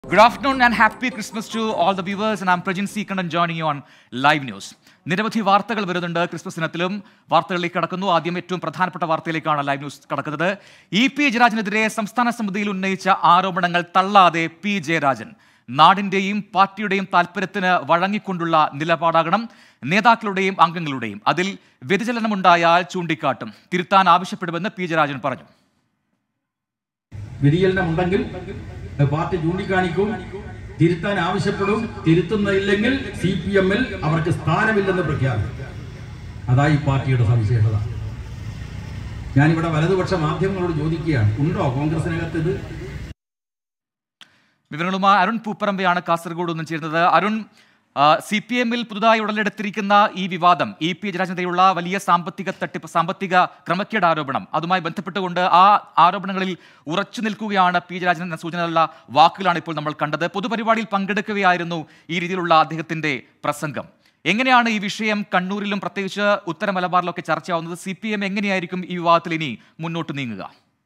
Good afternoon and happy Christmas to all the viewers and I'm Prajin Seekandan joining you on Live News. നിരവധി വാർത്തകൾ വരുന്നുണ്ട് Christmas ദിനത്തിലും വാർത്തകളിലേക്ക് കടക്കുന്നു ആദ്യം ഏറ്റവും പ്രധാനപ്പെട്ട വാർത്തയിലേക്കാണ് ലൈവ് ന്യൂസ് കടക്കുന്നത് ഇ പി ജയരാജനെതിരെ സംസ്ഥാന സമിതിയിൽ ഉന്നയിച്ച ആരോപണങ്ങൾ തള്ളാതെ പി ജയരാജൻ നാടിന്റെയും പാർട്ടിയുടെയും താല്പര്യത്തിന് വഴങ്ങിക്കൊണ്ടുള്ള നിലപാടാകണം നേതാക്കളുടെയും അംഗങ്ങളുടെയും അതിൽ വ്യതിചലനമുണ്ടായാൽ ചൂണ്ടിക്കാട്ടും തിരുത്താൻ ആവശ്യപ്പെടുമെന്ന് പി ജയരാജൻ പറഞ്ഞു വ്യതിചലനമുണ്ടെങ്കിൽ പാർട്ടി ചൂണ്ടിക്കാണിക്കും തിരുത്താൻ ആവശ്യപ്പെടും തിരുത്തുന്നില്ലെങ്കിൽ സി പി എമ്മിൽ അവർക്ക് സ്ഥാനമില്ലെന്ന് പ്രഖ്യാപിക്കും അതായി പാർട്ടിയുടെ സവിശേഷത ഞാനിവിടെ വലതുപക്ഷ മാധ്യമങ്ങളോട് ചോദിക്കുകയാണ് ഉണ്ടോ കോൺഗ്രസിനകത്ത് ഇത് വിവരങ്ങളുമായി അരുൺ പൂപ്പറമ്പയാണ് കാസർഗോഡ് നിന്നും ചേരുന്നത് അരുൺ സി പി എമ്മിൽ പുതുതായി ഉടലെടുത്തിരിക്കുന്ന ഈ വിവാദം ഇ പി ജയരാജനെതിരെയുള്ള വലിയ സാമ്പത്തിക തട്ടിപ്പ് സാമ്പത്തിക ക്രമക്കേട് ആരോപണം അതുമായി ബന്ധപ്പെട്ടുകൊണ്ട് ആ ആരോപണങ്ങളിൽ ഉറച്ചു നിൽക്കുകയാണ് പി ജയരാജൻ എന്ന സൂചനയുള്ള വാക്കുകളാണ് ഇപ്പോൾ നമ്മൾ കണ്ടത് പൊതുപരിപാടിയിൽ പങ്കെടുക്കുകയായിരുന്നു ഈ രീതിയിലുള്ള അദ്ദേഹത്തിന്റെ പ്രസംഗം എങ്ങനെയാണ് ഈ വിഷയം കണ്ണൂരിലും പ്രത്യേകിച്ച് ഉത്തര മലബാറിലൊക്കെ ചർച്ചയാവുന്നത് സി പി എം എങ്ങനെയായിരിക്കും ഈ വിവാദത്തിൽ ഇനി മുന്നോട്ട് നീങ്ങുക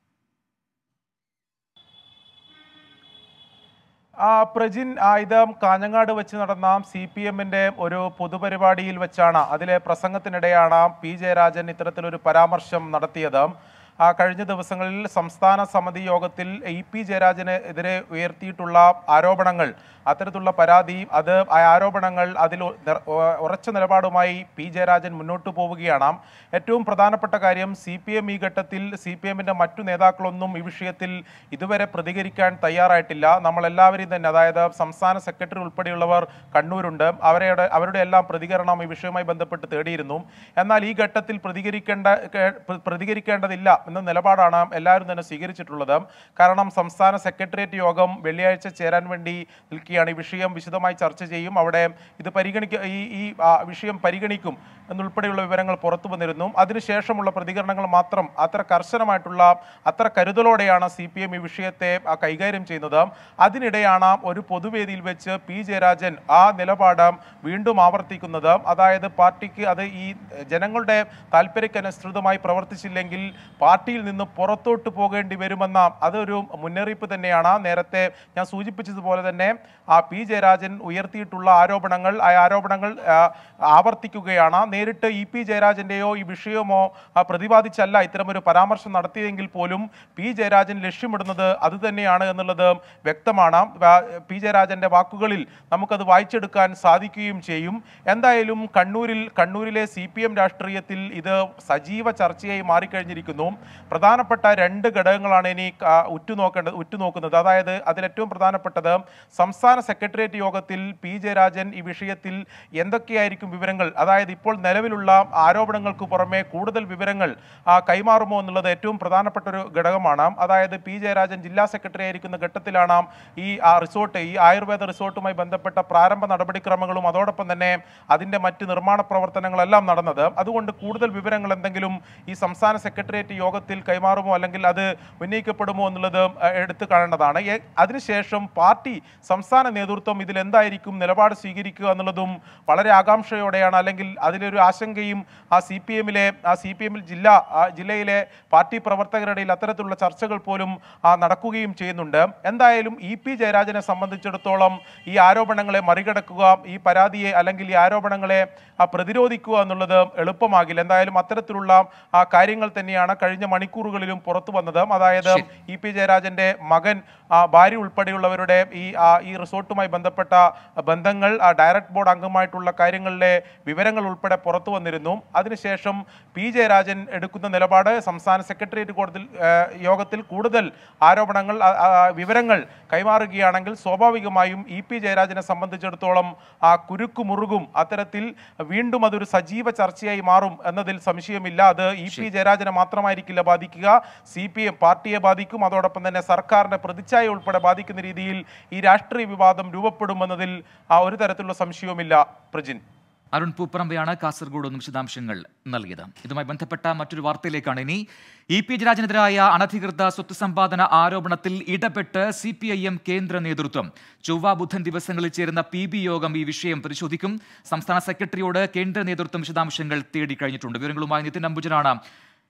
ആ, പ്രജിൻ ആ, ഇത് കാഞ്ഞങ്ങാട് വെച്ച് നടന്ന സി പി എമ്മിന്റെ ഒരു പൊതുപരിപാടിയിൽ വെച്ചാണ് അതിലെ പ്രസംഗത്തിനിടെയാണ് പി ജയരാജൻ ഇത്തരത്തിലൊരു പരാമർശം നടത്തിയത് ആ, കഴിഞ്ഞ ദിവസങ്ങളിൽ സംസ്ഥാന സമിതി യോഗത്തിൽ ഇ പി ജയരാജനെതിരെ ഉയർത്തിയിട്ടുള്ള ആരോപണങ്ങൾ അത്തരത്തിലുള്ള പരാതി അത് ആ ആരോപണങ്ങൾ അതിൽ ഉ- നിർ- ഉ- ഉറച്ച നിലപാടുമായി പി ജയരാജൻ മുന്നോട്ട് പോവുകയാണ് ഏറ്റവും പ്രധാനപ്പെട്ട കാര്യം സി പി എം ഈ ഘട്ടത്തിൽ സി പി എമ്മിന്റെ മറ്റു നേതാക്കളൊന്നും ഈ വിഷയത്തിൽ ഇതുവരെ പ്രതികരിക്കാൻ തയ്യാറായിട്ടില്ല നമ്മളെല്ലാവരെയും തന്നെ അതായത് സംസ്ഥാന സെക്രട്ടറി ഉൾപ്പെടെയുള്ളവർ കണ്ണൂരുണ്ട് അവരുടെ അവരുടെ എല്ലാം പ്രതികരണം ഈ വിഷയവുമായി ബന്ധപ്പെട്ട് തേടിയിരുന്നു എന്നാൽ ഈ ഘട്ടത്തിൽ പ്രതികരിക്കേണ്ട കേ- പ്ര- പ്രതികരിക്കേണ്ടതില്ല എന്ന നിലപാടാണ് എല്ലാവരും തന്നെ സ്വീകരിച്ചിട്ടുള്ളത് കാരണം സംസ്ഥാന സെക്രട്ടേറിയറ്റ് യോഗം വെള്ളിയാഴ്ച ചേരാൻ വേണ്ടി നിൽക്കുകയാണ് ഈ വിഷയം വിശദമായി ചർച്ച ചെയ്യും അവിടെ ഇത് പരിഗണിക്ക ഈ ഈ ആ, വിഷയം പരിഗണിക്കും എന്നുൾപ്പെടെയുള്ള വിവരങ്ങൾ പുറത്തു വന്നിരുന്നു അതിനുശേഷമുള്ള പ്രതികരണങ്ങൾ മാത്രം അത്ര കർശനമായിട്ടുള്ള അത്ര കരുതലോടെയാണ് സി പി എം ഈ വിഷയത്തെ ആ, കൈകാര്യം ചെയ്യുന്നത് അതിനിടെയാണ് ഒരു പൊതുവേദിയിൽ വെച്ച് പി ജയരാജൻ ആ നിലപാട് വീണ്ടും ആവർത്തിക്കുന്നത് അതായത് പാർട്ടിക്ക് അത് ഈ ജനങ്ങളുടെ താല്പര്യക്കനുസൃതമായി പ്രവർത്തിച്ചില്ലെങ്കിൽ പാർട്ടിയിൽ നിന്ന് പുറത്തോട്ട് പോകേണ്ടി വരുമെന്ന അതൊരു മുന്നറിയിപ്പ് തന്നെയാണ് നേരത്തെ ഞാൻ സൂചിപ്പിച്ചതുപോലെ തന്നെ ആ പി ജയരാജൻ ഉയർത്തിയിട്ടുള്ള ആരോപണങ്ങൾ ആ ആരോപണങ്ങൾ ആ, ആവർത്തിക്കുകയാണ് നേരിട്ട് ഇ പി ജയരാജന്റെയോ ഈ വിഷയമോ ആ, പ്രതിപാദിച്ചല്ല ഇത്തരമൊരു പരാമർശം നടത്തിയെങ്കിൽ പോലും പി ജയരാജൻ ലക്ഷ്യമിടുന്നത് അത് തന്നെയാണ് എന്നുള്ളത് വ്യക്തമാണ് ആ, പി ജയരാജന്റെ വാക്കുകളിൽ നമുക്കത് വായിച്ചെടുക്കാൻ സാധിക്കുകയും ചെയ്യും എന്തായാലും കണ്ണൂരിൽ കണ്ണൂരിലെ സി പി എം രാഷ്ട്രീയത്തിൽ ഇത് സജീവ ചർച്ചയായി മാറിക്കഴിഞ്ഞിരിക്കുന്നു പ്രധാനപ്പെട്ട രണ്ട് ഘടകങ്ങളാണ് ഇനി ആ, ഉറ്റുനോക്കേണ്ടത് ഉറ്റുനോക്കുന്നത് അതായത് അതിലേറ്റവും പ്രധാനപ്പെട്ടത് സംസ്ഥാന സെക്രട്ടേറിയറ്റ് യോഗത്തിൽ പി ജയരാജൻ ഈ വിഷയത്തിൽ എന്തൊക്കെയായിരിക്കും വിവരങ്ങൾ അതായത് ഇപ്പോൾ നിലവിലുള്ള ആരോപണങ്ങൾക്ക് പുറമെ കൂടുതൽ വിവരങ്ങൾ ആ, കൈമാറുമോ എന്നുള്ളത് ഏറ്റവും പ്രധാനപ്പെട്ട ഒരു ഘടകമാണ് അതായത് പി ജയരാജൻ ജില്ലാ സെക്രട്ടറി ആയിരിക്കുന്ന ഘട്ടത്തിലാണ് ഈ ആ റിസോർട്ട് ഈ ആയുർവേദ റിസോർട്ടുമായി ബന്ധപ്പെട്ട പ്രാരംഭ നടപടിക്രമങ്ങളും അതോടൊപ്പം തന്നെ അതിന്റെ മറ്റ് നിർമ്മാണ പ്രവർത്തനങ്ങളെല്ലാം നടന്നത് അതുകൊണ്ട് കൂടുതൽ വിവരങ്ങൾ എന്തെങ്കിലും ഈ സംസ്ഥാന സെക്രട്ടേറിയറ്റ് യോഗത്തിൽ കൈമാറുമോ അല്ലെങ്കിൽ അത് ഉന്നയിക്കപ്പെടുമോ എന്നുള്ളത് ആ, എടുത്തു കാണേണ്ടതാണ് എ- അതിനുശേഷം പാർട്ടി സംസ്ഥാന നേതൃത്വം ഇതിൽ എന്തായിരിക്കും നിലപാട് സ്വീകരിക്കുക എന്നുള്ളതും വളരെ ആകാംക്ഷയോടെയാണ് അല്ലെങ്കിൽ അതിലൊരു ആശങ്കയും ആ സി പി എമ്മിലെ ആ സി പി എമ്മിൽ ജില്ല ആ ജില്ലയിലെ പാർട്ടി പ്രവർത്തകരുടെ ഇടയിൽ അത്തരത്തിലുള്ള ചർച്ചകൾ പോലും ആ, നടക്കുകയും ചെയ്യുന്നുണ്ട് എന്തായാലും ഇ പി ജയരാജനെ സംബന്ധിച്ചിടത്തോളം ഈ ആരോപണങ്ങളെ മറികടക്കുക ഈ പരാതിയെ അല്ലെങ്കിൽ ഈ ആരോപണങ്ങളെ ആ, പ്രതിരോധിക്കുക എന്നുള്ളത് എളുപ്പമാകില്ല എന്തായാലും അത്തരത്തിലുള്ള ആ, കാര്യങ്ങൾ തന്നെയാണ് കഴിഞ്ഞ മണിക്കൂറുകളിലും പുറത്തു വന്നത് അതായത് ഇ പി ജയരാജന്റെ മകൻ ആ, ഭാര്യ ഉൾപ്പെടെയുള്ളവരുടെ ഈ ആ, ഈ റിസോർട്ടുമായി ബന്ധപ്പെട്ട ബന്ധങ്ങൾ ആ, ഡയറക്ട് ബോർഡ് അംഗമായിട്ടുള്ള കാര്യങ്ങളിലെ വിവരങ്ങൾ ഉൾപ്പെടെ പുറത്തു വന്നിരുന്നു അതിനുശേഷം പി ജയരാജൻ എടുക്കുന്ന നിലപാട് സംസ്ഥാന സെക്രട്ടേറിയറ്റ് കോടതിയിൽ ആ, യോഗത്തിൽ കൂടുതൽ ആരോപണങ്ങൾ ആ, ആ, വിവരങ്ങൾ കൈമാറുകയാണെങ്കിൽ സ്വാഭാവികമായും ഇ പി ജയരാജനെ സംബന്ധിച്ചിടത്തോളം ആ കുരുക്കു മുറുകും അത്തരത്തിൽ വീണ്ടും അതൊരു സജീവ ചർച്ചയായി മാറും എന്നതിൽ സംശയമില്ല അത് ഇ പി ജയരാജനെ മാത്രമായിരിക്കില്ല ബാധിക്കുക സി പി എം പാർട്ടിയെ ബാധിക്കും അതോടൊപ്പം തന്നെ സർക്കാരിന്റെ പ്രതിച്ഛായ ഉൾപ്പെടെ ബാധിക്കുന്ന രീതിയിൽ ഈ രാഷ്ട്രീയ വിവാദം രൂപപ്പെടുമെന്നതിൽ ആ ഒരു തരത്തിലുള്ള സംശയവുമില്ല പ്രജിൻ അരുൺ പൂപ്പറമ്പയാണ് കാസർഗോഡ് നിന്നും വിശദാംശങ്ങൾ നൽകിയത് ഇതുമായി ബന്ധപ്പെട്ട മറ്റൊരു വാർത്തയിലേക്കാണ് ഇനി ഇ പി ജയരാജനെതിരായ അനധികൃത സ്വത്ത് സമ്പാദന ആരോപണത്തിൽ ഇടപെട്ട് സി പി ഐ എം കേന്ദ്ര നേതൃത്വം ചൊവ്വ ബുധൻ ദിവസങ്ങളിൽ ചേരുന്ന പി ബി യോഗം ഈ വിഷയം പരിശോധിക്കും സംസ്ഥാന സെക്രട്ടറിയോട് കേന്ദ്ര നേതൃത്വം വിശദാംശങ്ങൾ തേടി കഴിഞ്ഞിട്ടുണ്ട് വിവരങ്ങളുമായി നിതിൻ അംബുജനാണ്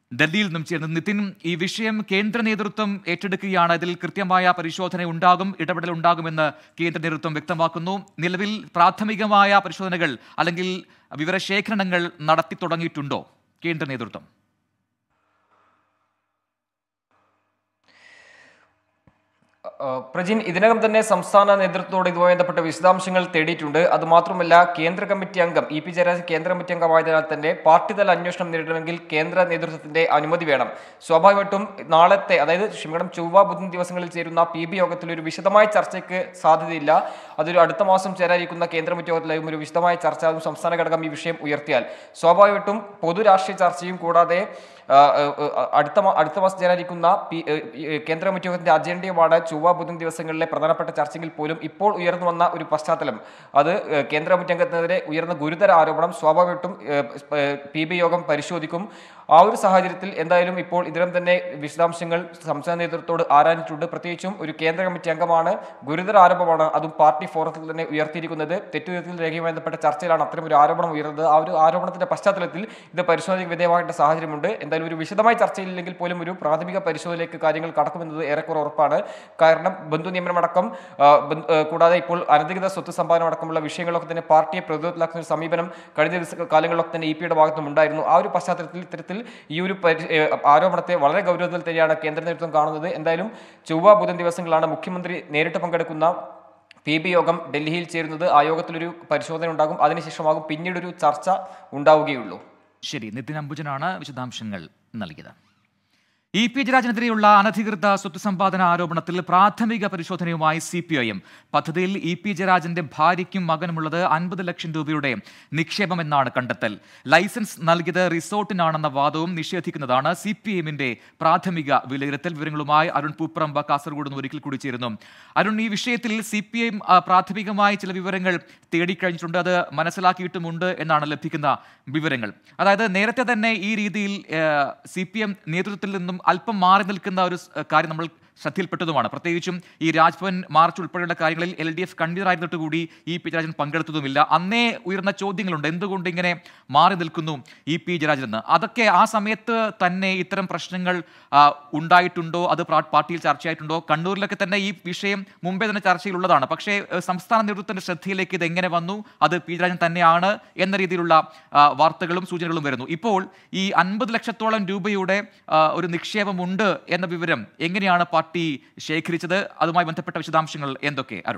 ഡൽഹിയിൽ നിന്നും ചേർന്ന് നിതിൻ ഈ വിഷയം കേന്ദ്ര നേതൃത്വം ഏറ്റെടുക്കുകയാണ് ഇതിൽ കൃത്യമായ പരിശോധന ഉണ്ടാകും ഇടപെടൽ ഉണ്ടാകുമെന്ന് കേന്ദ്ര നേതൃത്വം വ്യക്തമാക്കുന്നു നിലവിൽ പ്രാഥമികമായ പരിശോധനകൾ അല്ലെങ്കിൽ വിവരശേഖരണങ്ങൾ നടത്തി തുടങ്ങിയിട്ടുണ്ടോ കേന്ദ്ര നേതൃത്വം ഏഹ് പ്രജിൻ ഇതിനകം തന്നെ സംസ്ഥാന നേതൃത്വത്തോട് ഇതുമായി ബന്ധപ്പെട്ട വിശദാംശങ്ങൾ തേടിയിട്ടുണ്ട് അതുമാത്രമല്ല കേന്ദ്ര കമ്മിറ്റി അംഗം ഇ പി ജയരാജൻ കേന്ദ്ര കമ്മിറ്റി അംഗമായതിനാൽ തന്നെ പാർട്ടിതല അന്വേഷണം നേരിടണമെങ്കിൽ കേന്ദ്ര നേതൃത്വത്തിന്റെ അനുമതി വേണം സ്വാഭാവികമായിട്ടും നാളത്തെ അതായത് ക്ഷമിക്കണം ചൊവ്വ ബുധൻ ദിവസങ്ങളിൽ ചേരുന്ന പി ബി യോഗത്തിൽ ഒരു വിശദമായ ചർച്ചയ്ക്ക് സാധ്യതയില്ല അതൊരു അടുത്ത മാസം ചേരാനിരിക്കുന്ന കേന്ദ്ര കമ്മിറ്റി യോഗത്തിലായും ഒരു വിശദമായ ചർച്ച അതും സംസ്ഥാന ഘടകം ഈ വിഷയം ഉയർത്തിയാൽ സ്വാഭാവികമായിട്ടും പൊതു രാഷ്ട്രീയ ചർച്ചയും കൂടാതെ ആ, ആ, ആ, അടുത്ത മാ- അടുത്ത മാസം ചേരാനിരിക്കുന്ന പി ഏ, ഈ, കേന്ദ്ര കമ്മിറ്റി യോഗത്തിന്റെ അജണ്ടയുമാണ് ചൊവ്വ ബുധൻ ദിവസങ്ങളിലെ പ്രധാനപ്പെട്ട ചർച്ചയിൽ പോലും ഇപ്പോൾ ഉയർന്നു വന്ന ഒരു പശ്ചാത്തലം അത് ഏ, കേന്ദ്ര കമ്മിറ്റി അംഗത്തിനെതിരെ ഉയർന്ന ഗുരുതര ആരോപണം സ്വാഭാവികമായിട്ടും ഏ, ഏ, പി ബി യോഗം പരിശോധിക്കും ആ ഒരു സാഹചര്യത്തിൽ എന്തായാലും ഇപ്പോൾ ഇതിനും തന്നെ വിശദാംശങ്ങൾ സംസ്ഥാന നേതൃത്വത്തോട് ആരാഞ്ഞിട്ടുണ്ട് പ്രത്യേകിച്ചും ഒരു കേന്ദ്ര കമ്മിറ്റി അംഗമാണ് ഗുരുതര ആരോപണമാണ് അതും പാർട്ടി ഫോറത്തിൽ തന്നെ ഉയർത്തിയിരിക്കുന്നത് തെറ്റുതിരുത്തൽ രേഖയുമായി ബന്ധപ്പെട്ട ചർച്ചയിലാണ് അത്തരം ഒരു ആരോപണം ഉയർന്നത് ആ ഒരു ആരോപണത്തിന്റെ പശ്ചാത്തലത്തിൽ ഇത് പരിശോധനയ്ക്ക് വിധേയമാകേണ്ട സാഹചര്യമുണ്ട് എന്തായാലും ഒരു വിശദമായ ചർച്ചയില്ലെങ്കിൽ പോലും ഒരു പ്രാഥമിക പരിശോധനയിലേക്ക് കാര്യങ്ങൾ കടക്കുമെന്നത് ഏറെക്കുറെ ഉറപ്പാണ് കാരണം ബന്ധു നിയമനമടക്കം ആ, ബന്ധു- ആ, കൂടാതെ ഇപ്പോൾ അനധികൃത സ്വത്ത് സമ്പാദനം അടക്കമുള്ള വിഷയങ്ങളൊക്കെ തന്നെ പാർട്ടിയെ പ്രതിരോധത്തിലാക്കുന്ന ഒരു സമീപനം കഴിഞ്ഞ ദിവസ കാലങ്ങളിലൊക്കെ തന്നെ ഇ പിയുടെ ഭാഗത്തും ഉണ്ടായിരുന്നു ആ ഒരു പശ്ചാത്തലത്തിൽ ഇത്തരത്തിൽ ഈ ഒരു പരി- ഏ, ആരോപണത്തെ വളരെ ഗൗരവത്തിൽ തന്നെയാണ് കേന്ദ്ര നേതൃത്വം കാണുന്നത് എന്തായാലും ചൊവ്വ ബുധൻ ദിവസങ്ങളാണ് മുഖ്യമന്ത്രി നേരിട്ട് പങ്കെടുക്കുന്ന പി ബി യോഗം ഡൽഹിയിൽ ചേരുന്നത് ആ യോഗത്തിലൊരു പരിശോധന ഉണ്ടാകും അതിനുശേഷമാകും പിന്നീടൊരു ചർച്ച ഉണ്ടാവുകയുള്ളൂ ശരി നിതിൻ അംബുജനാണ് വിശദാംശങ്ങൾ നൽകിയത് ഇ പി ജയരാജനെതിരെയുള്ള അനധികൃത സ്വത്ത് സമ്പാദന ആരോപണത്തിൽ പ്രാഥമിക പരിശോധനയുമായി സി പി ഐ എം പദ്ധതിയിൽ ഇ പി ജയരാജന്റെ ഭാര്യയ്ക്കും മകനുമുള്ളത് അൻപത് ലക്ഷം രൂപയുടെ നിക്ഷേപമെന്നാണ് കണ്ടെത്തൽ ലൈസൻസ് നൽകിയത് റിസോർട്ടിനാണെന്ന വാദവും നിഷേധിക്കുന്നതാണ് സി പി എമ്മിന്റെ പ്രാഥമിക വിലയിരുത്തൽ വിവരങ്ങളുമായി അരുൺ പൂപ്പറമ്പ കാസർഗോഡ് നിന്ന് ഒരിക്കൽ കൂടി ചേരുന്നു അരുൺ ഈ വിഷയത്തിൽ സി പി ഐ എം പ്രാഥമികമായി ചില വിവരങ്ങൾ തേടിക്കഴിഞ്ഞിട്ടുണ്ട് അത് മനസ്സിലാക്കിയിട്ടുമുണ്ട് എന്നാണ് ലഭിക്കുന്ന വിവരങ്ങൾ അതായത് നേരത്തെ തന്നെ ഈ രീതിയിൽ സി പി എം നേതൃത്വത്തിൽ നിന്നും അല്പം മാറി നിൽക്കുന്ന ഒരു സ്- കാര്യം നമ്മൾ ശ്രദ്ധയിൽപ്പെട്ടതുമാണ് പ്രത്യേകിച്ചും ഈ രാജ്ഭവൻ മാർച്ച് ഉൾപ്പെടെയുള്ള കാര്യങ്ങളിൽ എൽ ഡി എഫ് കൺവീനറായിരുന്നിട്ട് കൂടി ഇ പി ജയരാജൻ പങ്കെടുത്തതുമില്ല അന്നേ ഉയർന്ന ചോദ്യങ്ങളുണ്ട് എന്തുകൊണ്ട് ഇങ്ങനെ മാറി നിൽക്കുന്നു ഇ പി ജയരാജൻ എന്ന് അതൊക്കെ ആ സമയത്ത് തന്നെ ഇത്തരം പ്രശ്നങ്ങൾ ആ, ഉണ്ടായിട്ടുണ്ടോ അത് പ്രാ- പാർട്ടിയിൽ ചർച്ചയായിട്ടുണ്ടോ കണ്ണൂരിലൊക്കെ തന്നെ ഈ വിഷയം മുമ്പേ തന്നെ ചർച്ചയിലുള്ളതാണ് പക്ഷേ ഏഹ്, സംസ്ഥാന നേതൃത്വത്തിന്റെ ശ്രദ്ധയിലേക്ക് ഇത് എങ്ങനെ വന്നു അത് പി ജയരാജൻ തന്നെയാണ് എന്ന രീതിയിലുള്ള ആ, വാർത്തകളും സൂചനകളും വരുന്നു ഇപ്പോൾ ഈ അൻപത് ലക്ഷത്തോളം രൂപയുടെ ആ, ഒരു നിക്ഷേപമുണ്ട് എന്ന വിവരം എങ്ങനെയാണ് പാർട്ടി ശേഖരിച്ചത് അതുമായി ബന്ധപ്പെട്ട വിശദാംശങ്ങൾ എന്തൊക്കെ അരുൺ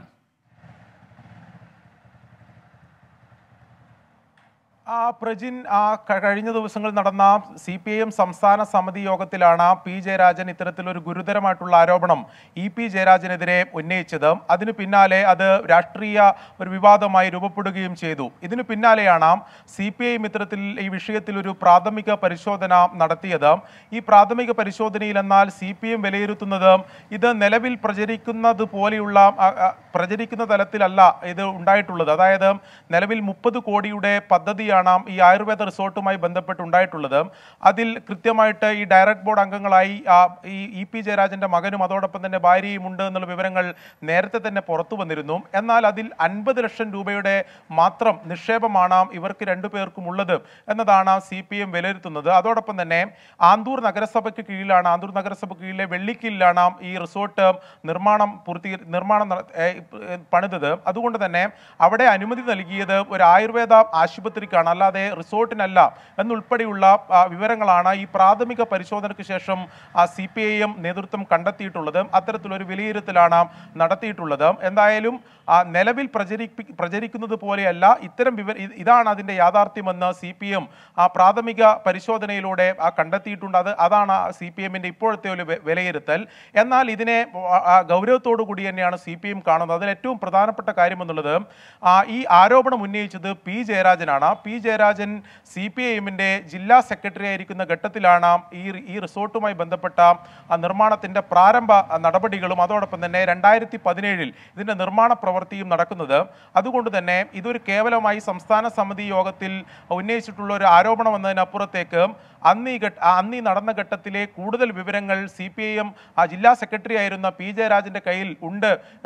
ആ പ്രജിൻ ആ ക- കഴിഞ്ഞ ദിവസങ്ങളിൽ നടന്ന സി പി ഐ എം സംസ്ഥാന സമിതി യോഗത്തിലാണ് പി ജയരാജൻ ഇത്തരത്തിലൊരു ഗുരുതരമായിട്ടുള്ള ആരോപണം ഇ പി ജയരാജനെതിരെ ഉന്നയിച്ചത് അതിനു പിന്നാലെ അത് രാഷ്ട്രീയ ഒരു വിവാദമായി രൂപപ്പെടുകയും ചെയ്തു ഇതിനു പിന്നാലെയാണ് സി പി ഐ എം ഇത്തരത്തിൽ ഈ വിഷയത്തിൽ ഒരു പ്രാഥമിക പരിശോധന നടത്തിയത് ഈ പ്രാഥമിക പരിശോധനയിൽ എന്നാൽ സി പി എം വിലയിരുത്തുന്നത് ഇത് നിലവിൽ പ്രചരിക്കുന്നത് പോലെയുള്ള ആ, ആ, പ്രചരിക്കുന്ന തലത്തിലല്ല ഇത് ഉണ്ടായിട്ടുള്ളത് അതായത് നിലവിൽ മുപ്പത് കോടിയുടെ പദ്ധതിയാണ് ഈ ആയുർവേദ റിസോർട്ടുമായി ബന്ധപ്പെട്ട് ഉണ്ടായിട്ടുള്ളത് അതിൽ കൃത്യമായിട്ട് ഈ ഡയറക്ട് ബോർഡ് അംഗങ്ങളായി ആ, ഈ ഇ പി ജയരാജന്റെ മകനും അതോടൊപ്പം തന്നെ ഭാര്യയും ഉണ്ട് എന്നുള്ള വിവരങ്ങൾ നേരത്തെ തന്നെ പുറത്തു വന്നിരുന്നു എന്നാൽ അതിൽ അൻപത് ലക്ഷം രൂപയുടെ മാത്രം നിക്ഷേപമാണ് ഇവർക്ക് രണ്ടുപേർക്കും ഉള്ളത് എന്നതാണ് സി പി എം വിലയിരുത്തുന്നത് അതോടൊപ്പം തന്നെ ആന്തൂർ നഗരസഭയ്ക്ക് കീഴിലാണ് ആന്തൂർ നഗരസഭ കീഴിലെ വെള്ളിക്കീഴിലാണ് ഈ റിസോർട്ട് നിർമ്മാണം പൂർത്തീ നിർമ്മാണം നട- ഏ, ഏ, പണിതത് അതുകൊണ്ട് തന്നെ അവിടെ അനുമതി നൽകിയത് ഒരു ആയുർവേദ ആശുപത്രിക്കാണ് അല്ലാതെ റിസോർട്ടിനല്ല എന്നുൾപ്പെടെയുള്ള ആ, വിവരങ്ങളാണ് ഈ പ്രാഥമിക പരിശോധനയ്ക്ക് ശേഷം ആ സി പി ഐ എം നേതൃത്വം കണ്ടെത്തിയിട്ടുള്ളത് അത്തരത്തിലൊരു വിലയിരുത്തലാണ് നടത്തിയിട്ടുള്ളത് എന്തായാലും ആ, നിലവിൽ പ്രചരിപ്പി പ്രചരിക്കുന്നത് പോലെയല്ല ഇത്തരം വിവര ഇ- ഇതാണ് അതിന്റെ യാഥാർത്ഥ്യമെന്ന് സി പി എം ആ പ്രാഥമിക പരിശോധനയിലൂടെ ആ കണ്ടെത്തിയിട്ടുണ്ട് അത് അതാണ് സി പി എമ്മിന്റെ ഇപ്പോഴത്തെ ഒരു വെ- വിലയിരുത്തൽ എന്നാൽ ഇതിനെ ആ, ആ, ഗൗരവത്തോടു കൂടി തന്നെയാണ് സി പി എം കാണുന്നത് അതിൽ ഏറ്റവും പ്രധാനപ്പെട്ട കാര്യം എന്നുള്ളത് ആ, ഈ ആരോപണം ഉന്നയിച്ചത് പി ജയരാജനാണ് P Jayarajan C P I എമ്മിന്റെ ജില്ലാ സെക്രട്ടറി ആയിരിക്കുന്ന ഘട്ടത്തിലാണ് ഈ ഈ റിസോർട്ടുമായി ബന്ധപ്പെട്ട ആ നിർമ്മാണത്തിന്റെ പ്രാരംഭ ആ, നടപടികളും അതോടൊപ്പം തന്നെ രണ്ടായിരത്തി പതിനേഴിൽ ഇതിന്റെ നിർമ്മാണ പ്രവൃത്തിയും നടക്കുന്നത് അതുകൊണ്ട് തന്നെ ഇതൊരു കേവലമായി സംസ്ഥാന സമിതി യോഗത്തിൽ ഉന്നയിച്ചിട്ടുള്ള ഒരു ആരോപണം എന്നതിനപ്പുറത്തേക്ക് അന്ന് ഈ ഘട്ട അന്ന് ഈ നടന്ന ഘട്ടത്തിലെ കൂടുതൽ വിവരങ്ങൾ സി പി ഐ എം ആ ജില്ലാ സെക്രട്ടറി ആയിരുന്ന പി ജയരാജന്റെ കയ്യിൽ ഉണ്ട് എന്നത്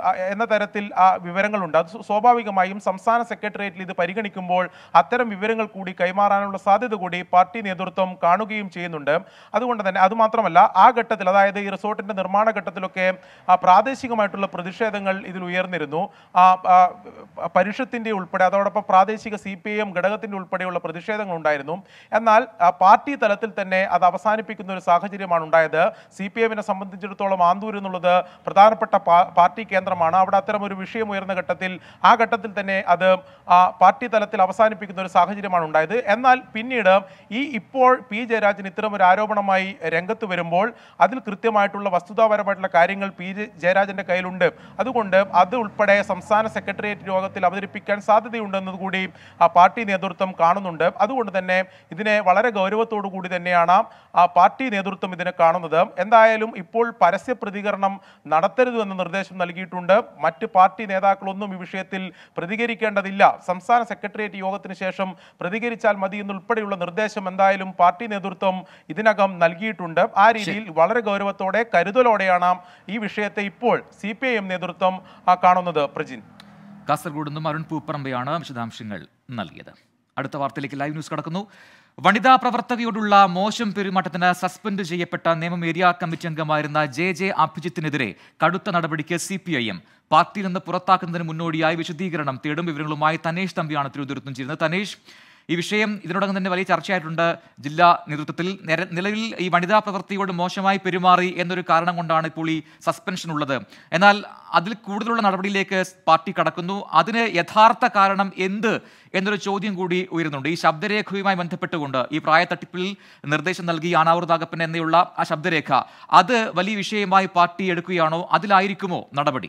ആ, എന്ന തരത്തിൽ ആ വിവരങ്ങളുണ്ട് അത് സ്വാഭാവികമായും സംസ്ഥാന സെക്രട്ടേറിയറ്റിൽ ഇത് പരിഗണിക്കുമ്പോൾ അത്തരം വിവരങ്ങൾ കൂടി കൈമാറാനുള്ള സാധ്യത കൂടി പാർട്ടി നേതൃത്വം കാണുകയും ചെയ്യുന്നുണ്ട് അതുകൊണ്ട് തന്നെ അതുമാത്രമല്ല ആ ഘട്ടത്തിൽ അതായത് ഈ റിസോർട്ടിന്റെ നിർമ്മാണ ഘട്ടത്തിലൊക്കെ ആ, പ്രാദേശികമായിട്ടുള്ള പ്രതിഷേധങ്ങൾ ഇതിൽ ഉയർന്നിരുന്നു ആ, ആ, പരിഷത്തിന്റെ ഉൾപ്പെടെ അതോടൊപ്പം പ്രാദേശിക സി പി ഐ എം ഘടകത്തിന്റെ ഉൾപ്പെടെയുള്ള പ്രതിഷേധങ്ങൾ ഉണ്ടായിരുന്നു എന്നാൽ ആ, പാർട്ടി തലത്തിൽ തന്നെ അത് അവസാനിപ്പിക്കുന്ന ഒരു സാഹചര്യമാണ് ഉണ്ടായത് സി പി എമ്മിനെ സംബന്ധിച്ചിടത്തോളം ആന്തൂർ എന്നുള്ളത് പ്രധാനപ്പെട്ട പാ- പാർട്ടി കേന്ദ്രമാണ് അവിടെ അത്തരം ഒരു വിഷയം ഉയർന്ന ഘട്ടത്തിൽ ആ ഘട്ടത്തിൽ തന്നെ അത് ആ, പാർട്ടി തലത്തിൽ അവസാനിപ്പിക്കുന്ന ഒരു സാഹചര്യമാണ് ഉണ്ടായത് എന്നാൽ പിന്നീട് ഈ ഇപ്പോൾ പി ജയരാജൻ ഇത്തരം ഒരു ആരോപണമായി രംഗത്ത് വരുമ്പോൾ അതിൽ കൃത്യമായിട്ടുള്ള വസ്തുതാപരമായിട്ടുള്ള കാര്യങ്ങൾ പി ജെ ജയരാജന്റെ കയ്യിലുണ്ട് അതുകൊണ്ട് അത് ഉൾപ്പെടെ സംസ്ഥാന സെക്രട്ടേറിയറ്റ് യോഗത്തിൽ അവതരിപ്പിക്കാൻ സാധ്യതയുണ്ടെന്നത് കൂടി ആ പാർട്ടി നേതൃത്വം കാണുന്നുണ്ട് അതുകൊണ്ട് തന്നെ ഇതിനെ വളരെ ഗൗരവത്തോടു കൂടി തന്നെയാണ് ആ പാർട്ടി നേതൃത്വം ഇതിനെ കാണുന്നത് എന്തായാലും ഇപ്പോൾ പരസ്യ പ്രതികരണം നടത്തരുത് എന്ന നിർദ്ദേശം നൽകിയിട്ടുണ്ട് മറ്റ് പാർട്ടി നേതാക്കളൊന്നും ഈ വിഷയത്തിൽ പ്രതികരിക്കേണ്ടതില്ല സംസ്ഥാന സെക്രട്ടേറിയറ്റ് യോഗത്തിന് ശേഷം പ്രതികരിച്ചാൽ മതി എന്നുൾപ്പെടെയുള്ള നിർദ്ദേശം എന്തായാലും പാർട്ടി നേതൃത്വം ഇതിനകം നൽകിയിട്ടുണ്ട് ആ രീതിയിൽ വളരെ ഗൗരവത്തോടെ കരുതലോടെയാണ് ഈ വിഷയത്തെ ഇപ്പോൾ സി നേതൃത്വം ആ, കാണുന്നത് പ്രജിൻ കാസർഗോഡ് നിന്നും അരുൺ പൂപ്പറമ്പയാണ് വിശദാംശങ്ങൾ നൽകിയത് അടുത്ത വാർത്തയിലേക്ക് ലൈവ് ന്യൂസ് കടക്കുന്നു വനിതാ പ്രവർത്തകയോടുള്ള മോശം പെരുമാറ്റത്തിന് സസ്പെൻഡ് ചെയ്യപ്പെട്ട നിയമം ഏരിയ കമ്മിറ്റി അംഗമായിരുന്ന ജെ ജെ അഭിജിത്തിനെതിരെ കടുത്ത നടപടിക്ക് സി പി ഐ എം പാർട്ടിയിൽ നിന്ന് പുറത്താക്കുന്നതിന് മുന്നോടിയായി വിശദീകരണം തേടും വിവരങ്ങളുമായി തനേഷ് തമ്പിയാണ് തിരുവനന്തപുരത്തും ചേരുന്നത് തനേഷ് ഈ വിഷയം ഇതിനോടകം തന്നെ വലിയ ചർച്ചയായിട്ടുണ്ട് ജില്ലാ നേതൃത്വത്തിൽ നിര- നിലവിൽ ഈ വനിതാ പ്രവൃത്തിയോട് മോശമായി പെരുമാറി എന്നൊരു കാരണം കൊണ്ടാണ് ഇപ്പോൾ ഈ സസ്പെൻഷൻ ഉള്ളത് എന്നാൽ അതിൽ കൂടുതലുള്ള നടപടിയിലേക്ക് പാർട്ടി കടക്കുന്നു അതിന് യഥാർത്ഥ കാരണം എന്ത് എന്നൊരു ചോദ്യം കൂടി ഉയരുന്നുണ്ട് ഈ ശബ്ദരേഖയുമായി ബന്ധപ്പെട്ടുകൊണ്ട് ഈ പ്രായത്തട്ടിപ്പിൽ നിർദ്ദേശം നൽകി ആനാവൃതാകപ്പൻ എന്നയുള്ള ആ ശബ്ദരേഖ അത് വലിയ വിഷയമായി പാർട്ടി എടുക്കുകയാണോ അതിലായിരിക്കുമോ നടപടി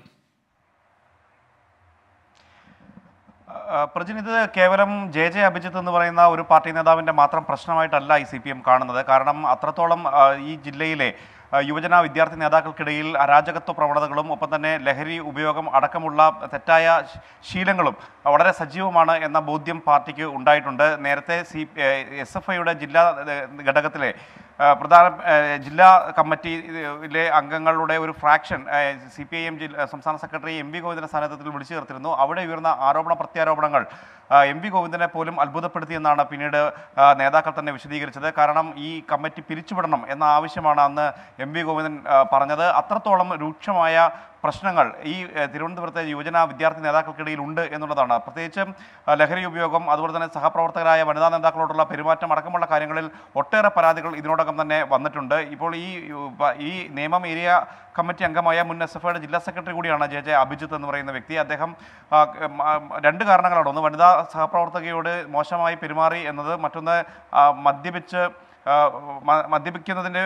ആ, പ്രജിൻ ഇത് കേവലം ജെ ജെ അഭിജിത്ത് എന്ന് പറയുന്ന ഒരു പാർട്ടി നേതാവിൻ്റെ മാത്രം പ്രശ്നമായിട്ടല്ല ഈ സി പി എം കാണുന്നത് കാരണം അത്രത്തോളം ആ, ഈ ജില്ലയിലെ ആ, യുവജന വിദ്യാർത്ഥി നേതാക്കൾക്കിടയിൽ അരാജകത്വ പ്രവണതകളും ഒപ്പം തന്നെ ലഹരി ഉപയോഗം അടക്കമുള്ള തെറ്റായ ശ- ശീലങ്ങളും വളരെ സജീവമാണ് എന്ന ബോധ്യം പാർട്ടിക്ക് ഉണ്ടായിട്ടുണ്ട് നേരത്തെ സി എസ് എഫ് ഐയുടെ ജില്ലാ ഏ, ഘടകത്തിലെ ആ, പ്രധാന ഏ, ജില്ലാ കമ്മിറ്റിയിലെ അംഗങ്ങളുടെ ഒരു fraction C P I M ജില്ല സംസ്ഥാന സെക്രട്ടറി എം വി ഗോവിന്ദന്റെ സാന്നിധ്യത്തിൽ വിളിച്ചു ചേർത്തിരുന്നു അവിടെ ഉയർന്ന ആരോപണ പ്രത്യാരോപണങ്ങൾ ആ, എം വി ഗോവിന്ദനെ പോലും അത്ഭുതപ്പെടുത്തിയെന്നാണ് പിന്നീട് ആ, നേതാക്കൾ തന്നെ വിശദീകരിച്ചത് കാരണം ഈ കമ്മിറ്റി പിരിച്ചുവിടണം എന്ന ആവശ്യമാണ് അന്ന് എം വി ഗോവിന്ദൻ ആ, പറഞ്ഞത് അത്രത്തോളം രൂക്ഷമായ പ്രശ്നങ്ങൾ ഈ ഏഹ്, തിരുവനന്തപുരത്തെ യുവജന വിദ്യാർത്ഥി നേതാക്കൾക്കിടയിൽ ഉണ്ട് എന്നുള്ളതാണ് പ്രത്യേകിച്ചും ആ, ലഹരി ഉപയോഗം അതുപോലെ തന്നെ സഹപ്രവർത്തകരായ വനിതാ നേതാക്കളോടുള്ള പെരുമാറ്റം അടക്കമുള്ള കാര്യങ്ങളിൽ ഒട്ടേറെ പരാതികൾ ഇതിനോടകം തന്നെ വന്നിട്ടുണ്ട് ഇപ്പോൾ ഈ യു- പ- ഈ നിയമം ഏരിയ കമ്മിറ്റി അംഗമായ മുൻ എസ് എഫ് ഐയുടെ ജില്ലാ സെക്രട്ടറി കൂടിയാണ് ജെ ജെ അഭിജിത്ത് എന്ന് പറയുന്ന വ്യക്തി അദ്ദേഹം ആ, ഉം, ആ, രണ്ട് കാരണങ്ങളാണ് ഒന്ന് വനിതാ സഹപ്രവർത്തകയോട് മോശമായി പെരുമാറി എന്നത് മറ്റൊന്ന് ആ, മദ്യപിച്ച് ആ, മ- മദ്യപിക്കുന്നതിൻ്റെ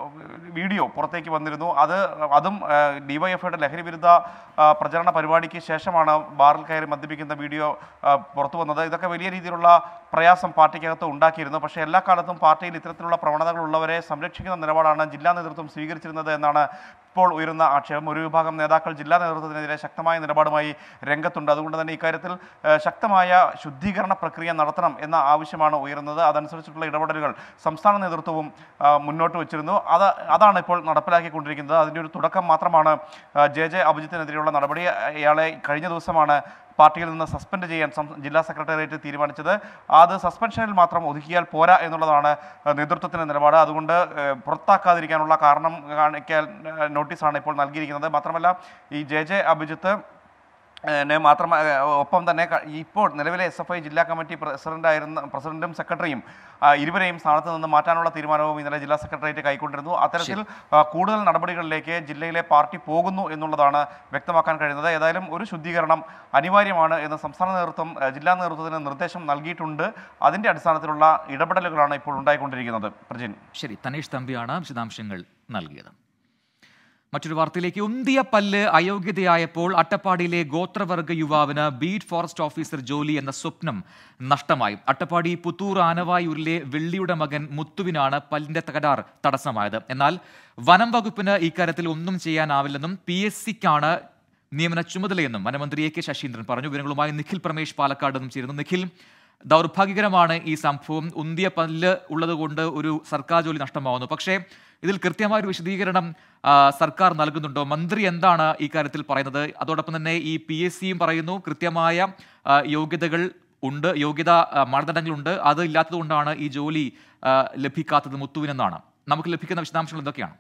വീഡിയോ പുറത്തേക്ക് വന്നിരുന്നു അത് അതും ഡിവൈഎഫ്ഐയുടെ ലഹരി വിരുദ്ധ ആ, പ്രചരണ പരിപാടിക്ക് ശേഷമാണ് ബാറിൽ കയറി മദ്യപിക്കുന്ന വീഡിയോ ആ, പുറത്തു വന്നത് ഇതൊക്കെ വലിയ രീതിയിലുള്ള പ്രയാസം പാർട്ടിക്കകത്ത് ഉണ്ടാക്കിയിരുന്നു പക്ഷേ എല്ലാ കാലത്തും പാർട്ടിയിൽ ഇത്തരത്തിലുള്ള പ്രവണതകളുള്ളവരെ സംരക്ഷിക്കുന്ന നിലപാടാണ് ജില്ലാ നേതൃത്വം സ്വീകരിച്ചിരുന്നത് എന്നാണ് ഇപ്പോൾ ഉയരുന്ന ആക്ഷേപം ഒരു വിഭാഗം നേതാക്കൾ ജില്ലാ നേതൃത്വത്തിനെതിരെ ശക്തമായ നിലപാടുമായി രംഗത്തുണ്ട് അതുകൊണ്ട് തന്നെ ഇക്കാര്യത്തിൽ ആ, ശക്തമായ ശുദ്ധീകരണ പ്രക്രിയ നടത്തണം എന്ന ആവശ്യമാണ് ഉയരുന്നത് അതനുസരിച്ചിട്ടുള്ള ഇടപെടലുകൾ സംസ്ഥാന നേതൃത്വവും ആ, മുന്നോട്ട് വെച്ചിരുന്നു അത് അതാണ് ഇപ്പോൾ നടപ്പിലാക്കിക്കൊണ്ടിരിക്കുന്നത് അതിൻ്റെ ഒരു തുടക്കം മാത്രമാണ് ആ, ജെ ജെ അഭിജിത്തിനെതിരെയുള്ള നടപടി ഇയാളെ കഴിഞ്ഞ ദിവസമാണ് പാർട്ടിയിൽ നിന്ന് സസ്പെൻഡ് ചെയ്യാൻ സം- ജില്ലാ സെക്രട്ടേറിയറ്റ് തീരുമാനിച്ചത് അത് സസ്പെൻഷനിൽ മാത്രം ഒതുക്കിയാൽ പോരാ എന്നുള്ളതാണ് ആ, നേതൃത്വത്തിൻ്റെ നിലപാട് അതുകൊണ്ട് ആ, പുറത്താക്കാതിരിക്കാനുള്ള കാരണം കാണിക്കാൻ ആ, നോട്ടീസാണ് ഇപ്പോൾ നൽകിയിരിക്കുന്നത് മാത്രമല്ല ഈ ജെ ജെ അഭിജിത്ത് നെ മാത്രം ആ, ഒപ്പം തന്നെ ക- ഇപ്പോൾ നിലവിലെ എസ് എഫ് ഐ ജില്ലാ കമ്മിറ്റി പ്രസിഡന്റായിരുന്ന പ്രസിഡന്റും സെക്രട്ടറിയും ആ, ഇരുവരെയും സ്ഥാനത്ത് നിന്ന് മാറ്റാനുള്ള തീരുമാനവും ഇന്നലെ ജില്ലാ സെക്രട്ടേറിയറ്റ് കൈക്കൊണ്ടിരുന്നു അത്തരത്തിൽ ആ, കൂടുതൽ നടപടികളിലേക്ക് ജില്ലയിലെ പാർട്ടി പോകുന്നു എന്നുള്ളതാണ് വ്യക്തമാക്കാൻ കഴിയുന്നത് ഏതായാലും ഒരു ശുദ്ധീകരണം അനിവാര്യമാണ് എന്ന് സംസ്ഥാന നേതൃത്വം ആ, ജില്ലാ നേതൃത്വത്തിന് നിർദ്ദേശം നൽകിയിട്ടുണ്ട് അതിന്റെ അടിസ്ഥാനത്തിലുള്ള ഇടപെടലുകളാണ് ഇപ്പോൾ ഉണ്ടായിക്കൊണ്ടിരിക്കുന്നത് പ്രജിൻ ശരി തനേഷ് തമ്പിയാണ് വിശദാംശങ്ങൾ നൽകിയത് മറ്റൊരു വാർത്തയിലേക്ക് ഉന്തിയ പല്ല് അയോഗ്യതയായപ്പോൾ അട്ടപ്പാടിയിലെ ഗോത്രവർഗ യുവാവിന് ബീറ്റ് ഫോറസ്റ്റ് ഓഫീസർ ജോലി എന്ന സ്വപ്നം നഷ്ടമായി അട്ടപ്പാടി പുത്തൂർ ആനവായൂരിലെ വെള്ളിയുടെ മകൻ മുത്തുവിനാണ് പല്ലിന്റെ തകരാർ തടസ്സമായത് എന്നാൽ വനം വകുപ്പിന് ഇക്കാര്യത്തിൽ ഒന്നും ചെയ്യാനാവില്ലെന്നും പി എസ് സിക്കാണ് നിയമന ചുമതലയെന്നും വനമന്ത്രി എ കെ ശശീന്ദ്രൻ പറഞ്ഞു വിവരങ്ങളുമായി നിഖിൽ പ്രമേഷ് പാലക്കാട് നിന്നും ചേരുന്നു നിഖിൽ ദൗർഭാഗ്യകരമാണ് ഈ സംഭവം ഉന്തിയ പല്ല് ഉള്ളത് കൊണ്ട് ഒരു സർക്കാർ ജോലി നഷ്ടമാവുന്നു പക്ഷേ ഇതിൽ കൃത്യമായ ഒരു വിശദീകരണം ആ, സർക്കാർ നൽകുന്നുണ്ടോ മന്ത്രി എന്താണ് ഈ കാര്യത്തിൽ പറയുന്നത് അതോടൊപ്പം തന്നെ ഈ പി എസ് സിയും പറയുന്നു കൃത്യമായ ആ, യോഗ്യതകൾ ഉണ്ട് യോഗ്യത ആ, മാനദണ്ഡങ്ങളുണ്ട് അത് ഇല്ലാത്തതുകൊണ്ടാണ് ഈ ജോലി ആ, ലഭിക്കാത്തത് മുത്തുവിനെന്നാണ് നമുക്ക് ലഭിക്കുന്ന വിശദാംശങ്ങൾ എന്തൊക്കെയാണ്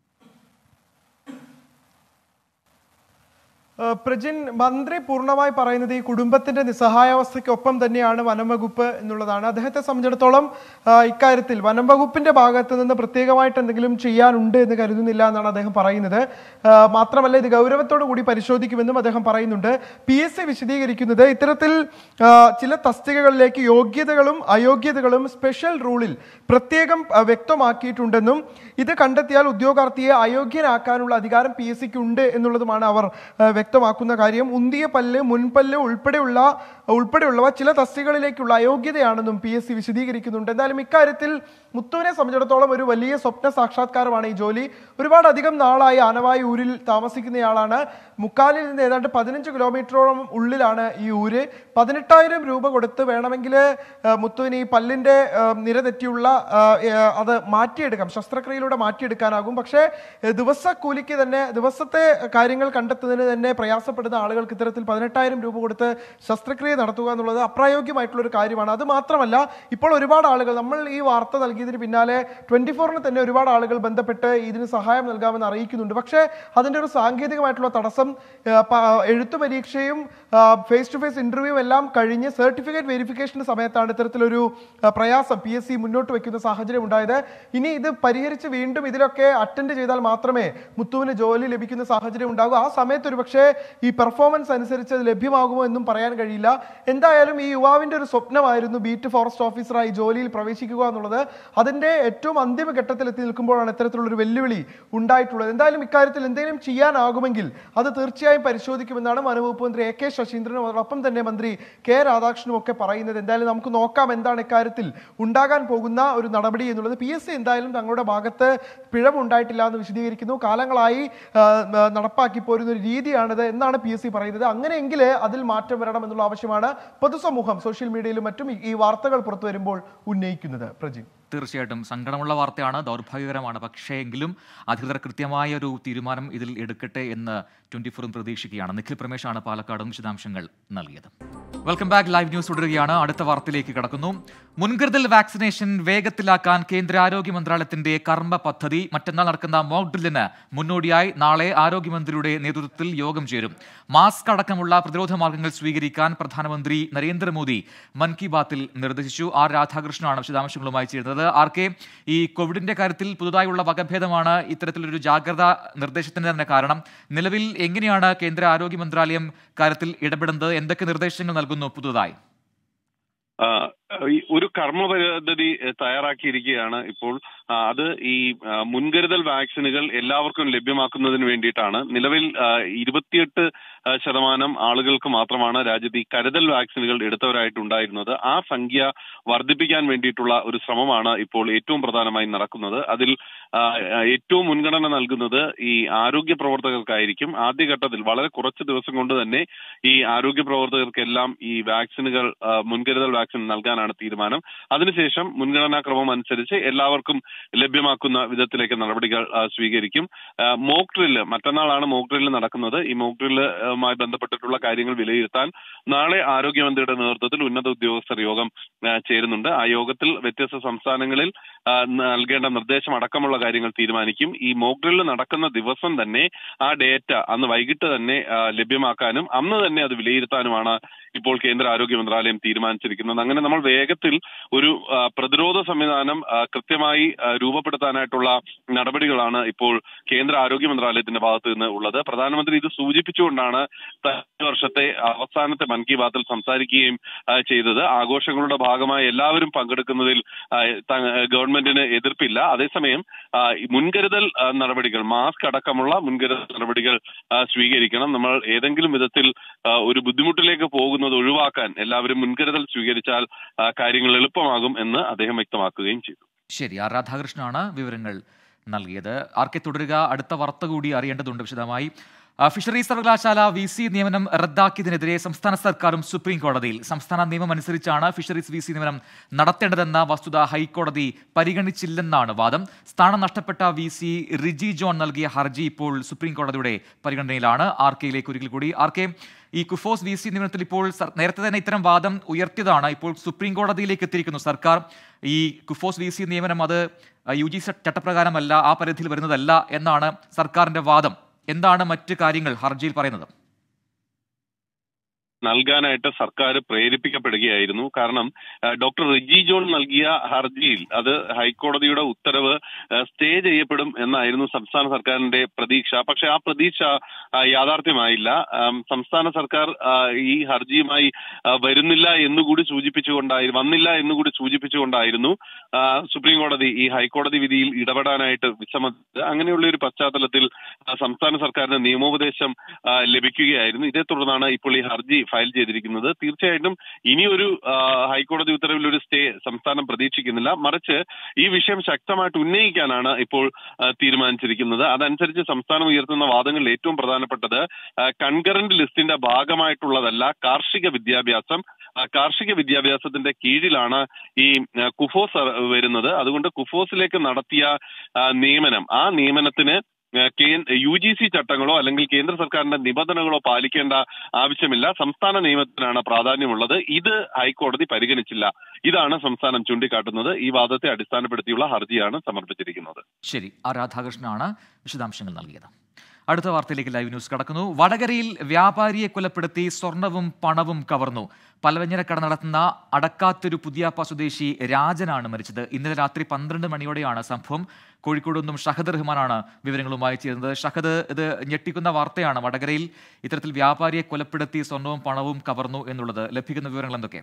ഏഹ് പ്രജിൻ മന്ത്രി പൂർണ്ണമായി പറയുന്നത് ഈ കുടുംബത്തിന്റെ നിസ്സഹായാവസ്ഥയ്ക്കൊപ്പം തന്നെയാണ് വനം വകുപ്പ് എന്നുള്ളതാണ് അദ്ദേഹത്തെ സംബന്ധിച്ചിടത്തോളം ആഹ് ഇക്കാര്യത്തിൽ വനം വകുപ്പിന്റെ ഭാഗത്ത് നിന്ന് പ്രത്യേകമായിട്ട് എന്തെങ്കിലും ചെയ്യാനുണ്ട് എന്ന് കരുതുന്നില്ല എന്നാണ് അദ്ദേഹം പറയുന്നത് ആഹ് മാത്രമല്ല ഇത് ഗൗരവത്തോടു കൂടി പരിശോധിക്കുമെന്നും അദ്ദേഹം പറയുന്നുണ്ട് പി എസ് സി വിശദീകരിക്കുന്നത് ഇത്തരത്തിൽ ആഹ് ചില തസ്തികകളിലേക്ക് യോഗ്യതകളും അയോഗ്യതകളും സ്പെഷ്യൽ റൂളിൽ പ്രത്യേകം ആഹ് വ്യക്തമാക്കിയിട്ടുണ്ടെന്നും ഇത് കണ്ടെത്തിയാൽ ഉദ്യോഗാർത്ഥിയെ അയോഗ്യനാക്കാനുള്ള അധികാരം പി എസ് സിക്ക് ഉണ്ട് എന്നുള്ളതുമാണ് അവർ ആഹ് വ്യക്തമാക്കുന്ന കാര്യം ഉന്തിയ പല്ല് മുൻപല്ല് ഉൾപ്പെടെയുള്ള ഉൾപ്പെടെയുള്ളവ ചില തസ്തികകളിലേക്കുള്ള അയോഗ്യതയാണെന്നും പി എസ് സി വിശദീകരിക്കുന്നുണ്ട് എന്തായാലും ഇക്കാര്യത്തിൽ മുത്തുവിനെ സംബന്ധിച്ചിടത്തോളം ഒരു വലിയ സ്വപ്ന സാക്ഷാത്കാരമാണ് ഈ ജോലി ഒരുപാട് അധികം നാളായി ആനവായി ഊരിൽ താമസിക്കുന്നയാളാണ് മുക്കാലിൽ നിന്ന് ഏതാണ്ട് പതിനഞ്ച് കിലോമീറ്ററോളം ഉള്ളിലാണ് ഈ ഊര് പതിനെട്ടായിരം രൂപ കൊടുത്ത് വേണമെങ്കിൽ ആ, മുത്തുവിന് ഈ പല്ലിന്റെ ആ, നിര തെറ്റിയുള്ള ആ, ഏ, അത് മാറ്റിയെടുക്കാം ശസ്ത്രക്രിയയിലൂടെ മാറ്റിയെടുക്കാനാകും പക്ഷേ ഏ, ദിവസക്കൂലിക്ക് തന്നെ ദിവസത്തെ കാര്യങ്ങൾ കണ്ടെത്തുന്നതിന് തന്നെ പ്രയാസപ്പെടുന്ന ആളുകൾക്ക് ഇത്തരത്തിൽ പതിനെട്ടായിരം രൂപ കൊടുത്ത് ശസ്ത്രക്രിയ നടത്തുക എന്നുള്ളത് അപ്രായോഗികമായിട്ടുള്ള ഒരു കാര്യമാണ് അത് മാത്രമല്ല ഇപ്പോൾ ഒരുപാട് ആളുകൾ നമ്മൾ ഈ വാർത്ത നൽകിയതിന് പിന്നാലെ ട്വന്റി ഫോറിന് തന്നെ ഒരുപാട് ആളുകൾ ബന്ധപ്പെട്ട് ഇതിന് സഹായം നൽകാമെന്ന് അറിയിക്കുന്നുണ്ട് പക്ഷേ അതിന്റെ ഒരു സാങ്കേതികമായിട്ടുള്ള തടസ്സം ആ, പ- എഴുത്തു പരീക്ഷയും ഫേസ് ടു ഫേസ് ഇന്റർവ്യൂ എല്ലാം കഴിഞ്ഞ് സർട്ടിഫിക്കറ്റ് വെരിഫിക്കേഷന്റെ സമയത്താണ് ഇത്തരത്തിലൊരു ആ, പ്രയാസം പി എസ് സി മുന്നോട്ട് വെക്കുന്ന സാഹചര്യം ഉണ്ടായത് ഇനി ഇത് പരിഹരിച്ച് വീണ്ടും ഇതിലൊക്കെ അറ്റൻഡ് ചെയ്താൽ മാത്രമേ മുത്തുവിന് ജോലി ലഭിക്കുന്ന സാഹചര്യം ഉണ്ടാകൂ ആ സമയത്ത് ഒരു പക്ഷേ ഈ പെർഫോമൻസ് അനുസരിച്ച് അത് ലഭ്യമാകുമോ എന്നും പറയാൻ കഴിയില്ല എന്തായാലും ഈ യുവാവിന്റെ ഒരു സ്വപ്നമായിരുന്നു ബീറ്റ് ഫോറസ്റ്റ് ഓഫീസറായി ജോലിയിൽ പ്രവേശിക്കുക എന്നുള്ളത് അതിന്റെ ഏറ്റവും അന്തിമ ഘട്ടത്തിൽ എത്തി നിൽക്കുമ്പോഴാണ് ഇത്തരത്തിലുള്ള ഒരു വെല്ലുവിളി ഉണ്ടായിട്ടുള്ളത് എന്തായാലും ഇക്കാര്യത്തിൽ എന്തെങ്കിലും ചെയ്യാനാകുമെങ്കിൽ അത് തീർച്ചയായും പരിശോധിക്കുമെന്നാണ് വനവകുപ്പ് മന്ത്രി എ കെ ശശീന്ദ്രനും അതോടൊപ്പം തന്നെ മന്ത്രി കെ രാധാകൃഷ്ണനും ഒക്കെ പറയുന്നത് എന്തായാലും നമുക്ക് നോക്കാം എന്താണ് ഇക്കാര്യത്തിൽ ഉണ്ടാകാൻ പോകുന്ന ഒരു നടപടി എന്നുള്ളത് പി എസ് സി എന്തായാലും തങ്ങളുടെ ഭാഗത്ത് പിഴവുണ്ടായിട്ടില്ല എന്ന് വിശദീകരിക്കുന്നു കാലങ്ങളായി ആ, ആ, നടപ്പാക്കി പോരുന്ന ഒരു രീതിയാണിത് എന്നാണ് പി എസ് സി പറയുന്നത് അങ്ങനെയെങ്കിൽ അതിൽ മാറ്റം വരണം എന്നുള്ള ആവശ്യമാണ് പൊതുസമൂഹം സോഷ്യൽ മീഡിയയിലും മറ്റും ഈ- ഈ വാർത്തകൾ പുറത്തു വരുമ്പോൾ ഉന്നയിക്കുന്നത് പ്രജിൻ തീർച്ചയായിട്ടും സങ്കടമുള്ള വാർത്തയാണ് ദൗർഭാഗ്യകരമാണ് പക്ഷേ എങ്കിലും അധികൃതർ കൃത്യമായ ഒരു തീരുമാനം ഇതിൽ എടുക്കട്ടെ എന്ന് ട്വന്റി ഫോറും പ്രതീക്ഷിക്കുകയാണ് നിഖിൽ പ്രമേശാണ് പാലക്കാടും വിശദാംശങ്ങൾ നൽകിയത് വെൽക്കം ബാക്ക് ലൈവ് ന്യൂസ് തുടരുകയാണ് അടുത്ത വാർത്തയിലേക്ക് കടക്കുന്നു മുൻകരുതൽ വാക്സിനേഷൻ വേഗത്തിലാക്കാൻ കേന്ദ്ര ആരോഗ്യ മന്ത്രാലയത്തിന്റെ കർമ്മ പദ്ധതി മറ്റന്നാൾ നടക്കുന്ന മോക്ക് ഡ്രില്ലിന് മുന്നോടിയായി നാളെ ആരോഗ്യമന്ത്രിയുടെ നേതൃത്വത്തിൽ യോഗം ചേരും മാസ്ക് അടക്കമുള്ള പ്രതിരോധ മാർഗങ്ങൾ സ്വീകരിക്കാൻ പ്രധാനമന്ത്രി നരേന്ദ്രമോദി മൻ കി ബാത്തിൽ നിർദ്ദേശിച്ചു ആർ രാധാകൃഷ്ണനാണ് വിശദാംശങ്ങളുമായി ചേരുന്നത് ആർ കെ ഈ കോവിഡിന്റെ കാര്യത്തിൽ പുതുതായുള്ള വകഭേദമാണ് ഇത്തരത്തിലൊരു ജാഗ്രതാ നിർദ്ദേശത്തിന് തന്നെ കാരണം നിലവിൽ എങ്ങനെയാണ് കേന്ദ്ര ആരോഗ്യ മന്ത്രാലയം കാര്യത്തിൽ ഇടപെടുന്നത് എന്തൊക്കെ നിർദ്ദേശങ്ങൾ നൽകുന്നു പുതുതായി ആ, ഈ ഒരു കർമ്മ പദ്ധതി തയ്യാറാക്കിയിരിക്കുകയാണ് ഇപ്പോൾ ആ, അത് ഈ ആ, മുൻകരുതൽ വാക്സിനുകൾ എല്ലാവർക്കും ലഭ്യമാക്കുന്നതിന് വേണ്ടിയിട്ടാണ് നിലവിൽ ആ, ഇരുപത്തിയെട്ട് ആ, ശതമാനം ആളുകൾക്ക് മാത്രമാണ് രാജ്യത്ത് ഈ കരുതൽ വാക്സിനുകൾ എടുത്തവരായിട്ടുണ്ടായിരുന്നത് ആ സംഖ്യ വർദ്ധിപ്പിക്കാൻ വേണ്ടിയിട്ടുള്ള ഒരു ശ്രമമാണ് ഇപ്പോൾ ഏറ്റവും പ്രധാനമായി നടക്കുന്നത് അതിൽ ആ, ആ, ഏറ്റവും മുൻഗണന നൽകുന്നത് ഈ ആരോഗ്യ പ്രവർത്തകർക്കായിരിക്കും ആദ്യഘട്ടത്തിൽ വളരെ കുറച്ച് ദിവസം കൊണ്ട് തന്നെ ഈ ആരോഗ്യ പ്രവർത്തകർക്കെല്ലാം ഈ വാക്സിനുകൾ ആ, മുൻകരുതൽ വാക്സിൻ നൽകാനാണ് തീരുമാനം അതിനുശേഷം മുൻഗണനാ ക്രമം അനുസരിച്ച് എല്ലാവർക്കും ലഭ്യമാക്കുന്ന വിധത്തിലേക്ക് നടപടികൾ ആ, സ്വീകരിക്കും മോക്ക് ഡ്രില്ല് മറ്റന്നാളാണ് മോക്ക് ഡ്രില്ല് നടക്കുന്നത് ഈ മോക്ക് ഡ്രില്ലുമായി ബന്ധപ്പെട്ടിട്ടുള്ള കാര്യങ്ങൾ വിലയിരുത്താൻ നാളെ ആരോഗ്യമന്ത്രിയുടെ നേതൃത്വത്തിൽ ഉന്നത ഉദ്യോഗസ്ഥർ യോഗം ആ, ചേരുന്നുണ്ട് ആ യോഗത്തിൽ വ്യത്യസ്ത സംസ്ഥാനങ്ങളിൽ ആ, നൽകേണ്ട നിർദ്ദേശം അടക്കമുള്ള കാര്യങ്ങൾ തീരുമാനിക്കും ഈ മോക്ക് ഡ്രില്ല് നടക്കുന്ന ദിവസം തന്നെ ആ ഡേറ്റ അന്ന് വൈകിട്ട് തന്നെ ആ, ലഭ്യമാക്കാനും അന്ന് തന്നെ അത് വിലയിരുത്താനുമാണ് ഇപ്പോൾ കേന്ദ്ര ആരോഗ്യ മന്ത്രാലയം തീരുമാനിച്ചിരിക്കുന്നത് അങ്ങനെ നമ്മൾ വേഗത്തിൽ ഒരു ആ, പ്രതിരോധ സംവിധാനം ആ, കൃത്യമായി ആ, രൂപപ്പെടുത്താനായിട്ടുള്ള നടപടികളാണ് ഇപ്പോൾ കേന്ദ്ര ആരോഗ്യ മന്ത്രാലയത്തിന്റെ ഭാഗത്ത് നിന്ന് ഉള്ളത് പ്രധാനമന്ത്രി ഇത് സൂചിപ്പിച്ചുകൊണ്ടാണ് കഴിഞ്ഞ വർഷത്തെ അവസാനത്തെ മൻ കി ബാത്തിൽ സംസാരിക്കുകയും ആ, ചെയ്തത് ആഘോഷങ്ങളുടെ ഭാഗമായി എല്ലാവരും പങ്കെടുക്കുന്നതിൽ ആ, ത- ഗവൺമെന്റിന് എതിർപ്പില്ല അതേസമയം ആ, ഈ മുൻകരുതൽ ആ, നടപടികൾ മാസ്ക് അടക്കമുള്ള മുൻകരുതൽ നടപടികൾ ആ, സ്വീകരിക്കണം നമ്മൾ ഏതെങ്കിലും വിധത്തിൽ ആ, ഒരു ബുദ്ധിമുട്ടിലേക്ക് പോകുന്നത് ഒഴിവാക്കാൻ എല്ലാവരും മുൻകരുതൽ സ്വീകരിച്ചാൽ ആ, കാര്യങ്ങൾ എളുപ്പമാകും എന്ന് അദ്ദേഹം വ്യക്തമാക്കുകയും ചെയ്തു ശരി ആർ രാധാകൃഷ്ണനാണ് വിവരങ്ങൾ നൽകിയത് ആർ കെ തുടരുക അടുത്ത വാർത്ത കൂടി അറിയേണ്ടതുണ്ട് വിശദമായി ആ, ഫിഷറീസ് സർവകലാശാല വി സി നിയമനം റദ്ദാക്കിയതിനെതിരെ സംസ്ഥാന സർക്കാരും സുപ്രീം കോടതിയിൽ സംസ്ഥാന നിയമം അനുസരിച്ചാണ് ഫിഷറീസ് വി സി നിയമനം നടത്തേണ്ടതെന്ന വസ്തുത ഹൈക്കോടതി പരിഗണിച്ചില്ലെന്നാണ് വാദം സ്ഥാനം നഷ്ടപ്പെട്ട വി സി റിജി ജോൺ നൽകിയ ഹർജി ഇപ്പോൾ സുപ്രീം കോടതിയുടെ പരിഗണനയിലാണ് ആർ കെയിലേക്ക് ഒരിക്കൽ കൂടി ആർ കെ ഈ കുഫോസ് വി സി നിയമനത്തിൽ ഇപ്പോൾ സർ- നേരത്തെ തന്നെ ഇത്തരം വാദം ഉയർത്തിയതാണ് ഇപ്പോൾ സുപ്രീം കോടതിയിലേക്ക് എത്തിയിരിക്കുന്നു സർക്കാർ ഈ കുഫോസ് വി സി നിയമനം അത് യു ജി ചട്ടപ്രകാരമല്ല ആ പരിധിയിൽ വരുന്നതല്ല എന്നാണ് സർക്കാരിന്റെ വാദം എന്താണ് മറ്റ് കാര്യങ്ങൾ ഹർജിയിൽ പറയുന്നത് നൽകാനായിട്ട് സർക്കാർ പ്രേരിപ്പിക്കപ്പെടുകയായിരുന്നു കാരണം ആ, ഡോക്ടർ റിജി ജോൺ നൽകിയ ഹർജിയിൽ അത് ഹൈക്കോടതിയുടെ ഉത്തരവ് ആ, സ്റ്റേ ചെയ്യപ്പെടും എന്നായിരുന്നു സംസ്ഥാന സർക്കാരിന്റെ പ്രതീക്ഷ പക്ഷെ ആ പ്രതീക്ഷ ആ, യാഥാർത്ഥ്യമായില്ല ആം, സംസ്ഥാന സർക്കാർ ആ, ഈ ഹർജിയുമായി ആ, വരുന്നില്ല എന്നുകൂടി സൂചിപ്പിച്ചുകൊണ്ടായി വന്നില്ല എന്നുകൂടി സൂചിപ്പിച്ചുകൊണ്ടായിരുന്നു ആ, സുപ്രീം കോടതി ഈ ഹൈക്കോടതി വിധിയിൽ ഇടപെടാനായിട്ട് വിസമ്മതിച്ചത് അങ്ങനെയുള്ള ഒരു പശ്ചാത്തലത്തിൽ ആ, സംസ്ഥാന സർക്കാരിന് നിയമോപദേശം ആ, ലഭിക്കുകയായിരുന്നു ഇതേ തുടർന്നാണ് ഇപ്പോൾ ഈ ഹർജി ഫയൽ ചെയ്തിരിക്കുന്നത് തീർച്ചയായിട്ടും ഇനിയൊരു ആ, ഹൈക്കോടതി ഉത്തരവിൽ ഒരു സ്റ്റേ സംസ്ഥാനം പ്രതീക്ഷിക്കുന്നില്ല മറിച്ച് ഈ വിഷയം ശക്തമായിട്ട് ഉന്നയിക്കാനാണ് ഇപ്പോൾ ആ, തീരുമാനിച്ചിരിക്കുന്നത് അതനുസരിച്ച് സംസ്ഥാനം ഉയർത്തുന്ന വാദങ്ങളിൽ ഏറ്റവും പ്രധാനപ്പെട്ടത് കൺകറന്റ് ലിസ്റ്റിന്റെ ഭാഗമായിട്ടുള്ളതല്ല കാർഷിക വിദ്യാഭ്യാസം ആ, കാർഷിക വിദ്യാഭ്യാസത്തിന്റെ കീഴിലാണ് ഈ ആ, കുഫോസ് വരുന്നത് അതുകൊണ്ട് കുഫോസിലേക്ക് നടത്തിയ ആ, നിയമനം ആ നിയമനത്തിന് യു ജി സി ചട്ടങ്ങളോ അല്ലെങ്കിൽ കേന്ദ്ര സർക്കാരിന്റെ നിബന്ധനകളോ പാലിക്കേണ്ട ആവശ്യമില്ല സംസ്ഥാന നിയമത്തിനാണ് പ്രാധാന്യമുള്ളത് ഇത് ഹൈക്കോടതി പരിഗണിച്ചില്ല ഇതാണ് സംസ്ഥാനം ചൂണ്ടിക്കാട്ടുന്നത് ഈ വാദത്തെ അടിസ്ഥാനപ്പെടുത്തിയുള്ള ഹർജിയാണ് സമർപ്പിച്ചിരിക്കുന്നത് ശരി ആ രാധാകൃഷ്ണനാണ് വിശദാംശങ്ങൾ നൽകിയത് അടുത്ത വാർത്തയിലേക്ക് ലൈവ് ന്യൂസ് കടക്കുന്നു വടകരയിൽ വ്യാപാരിയെ കൊലപ്പെടുത്തി സ്വർണവും പണവും കവർന്നു പലവ്യഞ്ജനക്കട നടത്തുന്ന അടക്കാത്തൊരു പുതിയാപ്പ സ്വദേശി രാജനാണ് മരിച്ചത് ഇന്നലെ രാത്രി പന്ത്രണ്ട് മണിയോടെയാണ് സംഭവം കോഴിക്കോട് നിന്നും ഷഹദ് റഹ്മാനാണ് വിവരങ്ങളുമായി ചേരുന്നത് ഷഹദ് ഇത് ഞെട്ടിക്കുന്ന വാർത്തയാണ് വടകരയിൽ ഇത്തരത്തിൽ വ്യാപാരിയെ കൊലപ്പെടുത്തി സ്വർണവും പണവും കവർന്നു എന്നുള്ളത് ലഭിക്കുന്ന വിവരങ്ങൾ എന്തൊക്കെ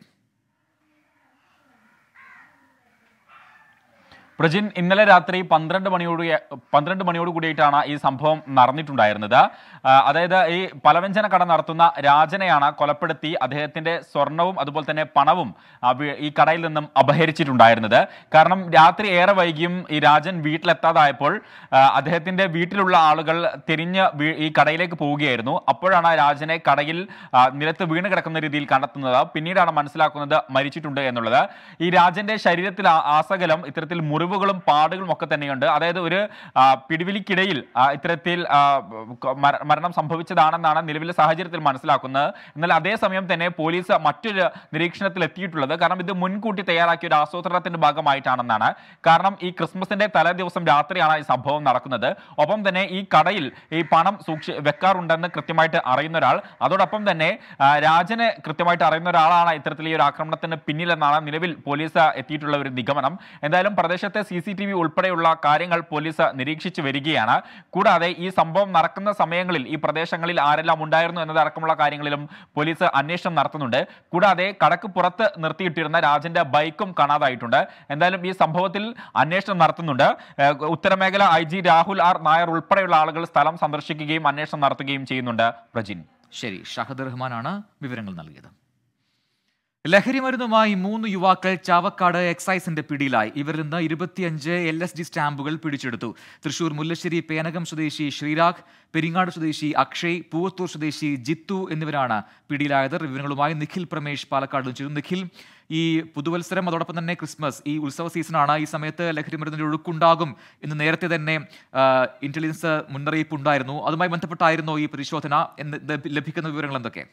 പ്രജിൻ ഇന്നലെ രാത്രി പന്ത്രണ്ട് മണിയോട് പന്ത്രണ്ട് മണിയോട് കൂടിയിട്ടാണ് ഈ സംഭവം നടന്നിട്ടുണ്ടായിരുന്നത് ആ, അതായത് ഈ പലവ്യഞ്ജന കട നടത്തുന്ന രാജനെയാണ് കൊലപ്പെടുത്തി അദ്ദേഹത്തിന്റെ സ്വർണവും അതുപോലെ തന്നെ പണവും ആ, വി- ഈ കടയിൽ നിന്നും അപഹരിച്ചിട്ടുണ്ടായിരുന്നത് കാരണം രാത്രി ഏറെ വൈകിയും ഈ രാജൻ വീട്ടിലെത്താതായപ്പോൾ ആ, അദ്ദേഹത്തിന്റെ വീട്ടിലുള്ള ആളുകൾ തിരിഞ്ഞ് വീ- ഈ കടയിലേക്ക് പോവുകയായിരുന്നു അപ്പോഴാണ് രാജനെ കടയിൽ ആ, നിലത്ത് വീണ് കിടക്കുന്ന രീതിയിൽ കണ്ടെത്തുന്നത് പിന്നീടാണ് മനസ്സിലാക്കുന്നത് മരിച്ചിട്ടുണ്ട് എന്നുള്ളത് ഈ രാജന്റെ ശരീരത്തിൽ ആ- ആസകലം ഇത്തരത്തിൽ മുറിവുകളും പാടുകളും ഒക്കെ തന്നെയുണ്ട് അതായത് ഒരു ആ, പിടിവിലിക്കിടയിൽ ആ, ഇത്തരത്തിൽ ആ, ക- മര- മരണം സംഭവിച്ചതാണെന്നാണ് നിലവിലെ സാഹചര്യത്തിൽ മനസ്സിലാക്കുന്നത് എന്നാൽ അതേസമയം തന്നെ പോലീസ് മറ്റൊരു നിരീക്ഷണത്തിൽ എത്തിയിട്ടുള്ളത് കാരണം ഇത് മുൻകൂട്ടി തയ്യാറാക്കിയ ഒരു ആസൂത്രണത്തിന്റെ ഭാഗമായിട്ടാണെന്നാണ് കാരണം ഈ ക്രിസ്മസിന്റെ തലേ ദിവസം രാത്രിയാണ് ഈ സംഭവം നടക്കുന്നത് ഒപ്പം തന്നെ ഈ കടയിൽ ഈ പണം സൂക്ഷി വെക്കാറുണ്ടെന്ന് കൃത്യമായിട്ട് അറിയുന്ന ഒരാൾ അതോടൊപ്പം തന്നെ ആ, രാജനെ കൃത്യമായിട്ട് അറിയുന്ന ഒരാളാണ് ഇത്തരത്തിൽ ഈ ഒരു ആക്രമണത്തിന് പിന്നിലെന്നാണ് നിലവിൽ പോലീസ് എത്തിയിട്ടുള്ള ഒരു നിഗമനം എന്തായാലും പ്രദേശത്തെ സി സി ടി വി ഉൾപ്പെടെയുള്ള കാര്യങ്ങൾ പോലീസ് നിരീക്ഷിച്ചു വരികയാണ് കൂടാതെ ഈ സംഭവം നടക്കുന്ന സമയങ്ങളിൽ ഈ പ്രദേശങ്ങളിൽ ആരെല്ലാം ഉണ്ടായിരുന്നു എന്നതടക്കമുള്ള കാര്യങ്ങളിലും പോലീസ് അന്വേഷണം നടത്തുന്നുണ്ട് കൂടാതെ കടക്ക് പുറത്ത് നിർത്തിയിട്ടിരുന്ന രാജന്റെ ബൈക്കും കാണാതായിട്ടുണ്ട് എന്തായാലും ഈ സംഭവത്തിൽ അന്വേഷണം നടത്തുന്നുണ്ട് ഏഹ് ഉത്തരമേഖല I G Rahul R Nair ഉൾപ്പെടെയുള്ള ആളുകൾ സ്ഥലം സന്ദർശിക്കുകയും അന്വേഷണം നടത്തുകയും ചെയ്യുന്നുണ്ട് പ്രജിൻ ശരി ഷഹദ് റഹ്മാനാണ് വിവരങ്ങൾ നൽകിയത് ലഹരി മരുന്നുമായി മൂന്ന് യുവാക്കൾ ചാവക്കാട് എക്സൈസിന്റെ പിടിയിലായി ഇവരിൽ നിന്ന് ഇരുപത്തിയഞ്ച് എൽ എസ് ഡി സ്റ്റാമ്പുകൾ പിടിച്ചെടുത്തു തൃശൂർ മുല്ലശ്ശേരി പേനകം സ്വദേശി ശ്രീരാഗ് പെരിങ്ങാട് സ്വദേശി അക്ഷയ് പൂവത്തൂർ സ്വദേശി ജിത്തു എന്നിവരാണ് പിടിയിലായത് വിവരങ്ങളുമായി നിഖിൽ പ്രമേഷ് പാലക്കാട് നിന്ന് ചേരുന്നു. നിഖിൽ ഈ പുതുവത്സരം അതോടൊപ്പം തന്നെ ക്രിസ്മസ് ഈ ഉത്സവ സീസണാണ് ഈ സമയത്ത് ലഹരി മരുന്നിന്റെ ഒഴുക്കുണ്ടാകും എന്ന് നേരത്തെ തന്നെ ആ, ഇന്റലിജൻസ് മുന്നറിയിപ്പ് ഉണ്ടായിരുന്നു അതുമായി ബന്ധപ്പെട്ടായിരുന്നോ ഈ പരിശോധന എന്ന് ലഭിക്കുന്ന വിവരങ്ങൾ എന്തൊക്കെ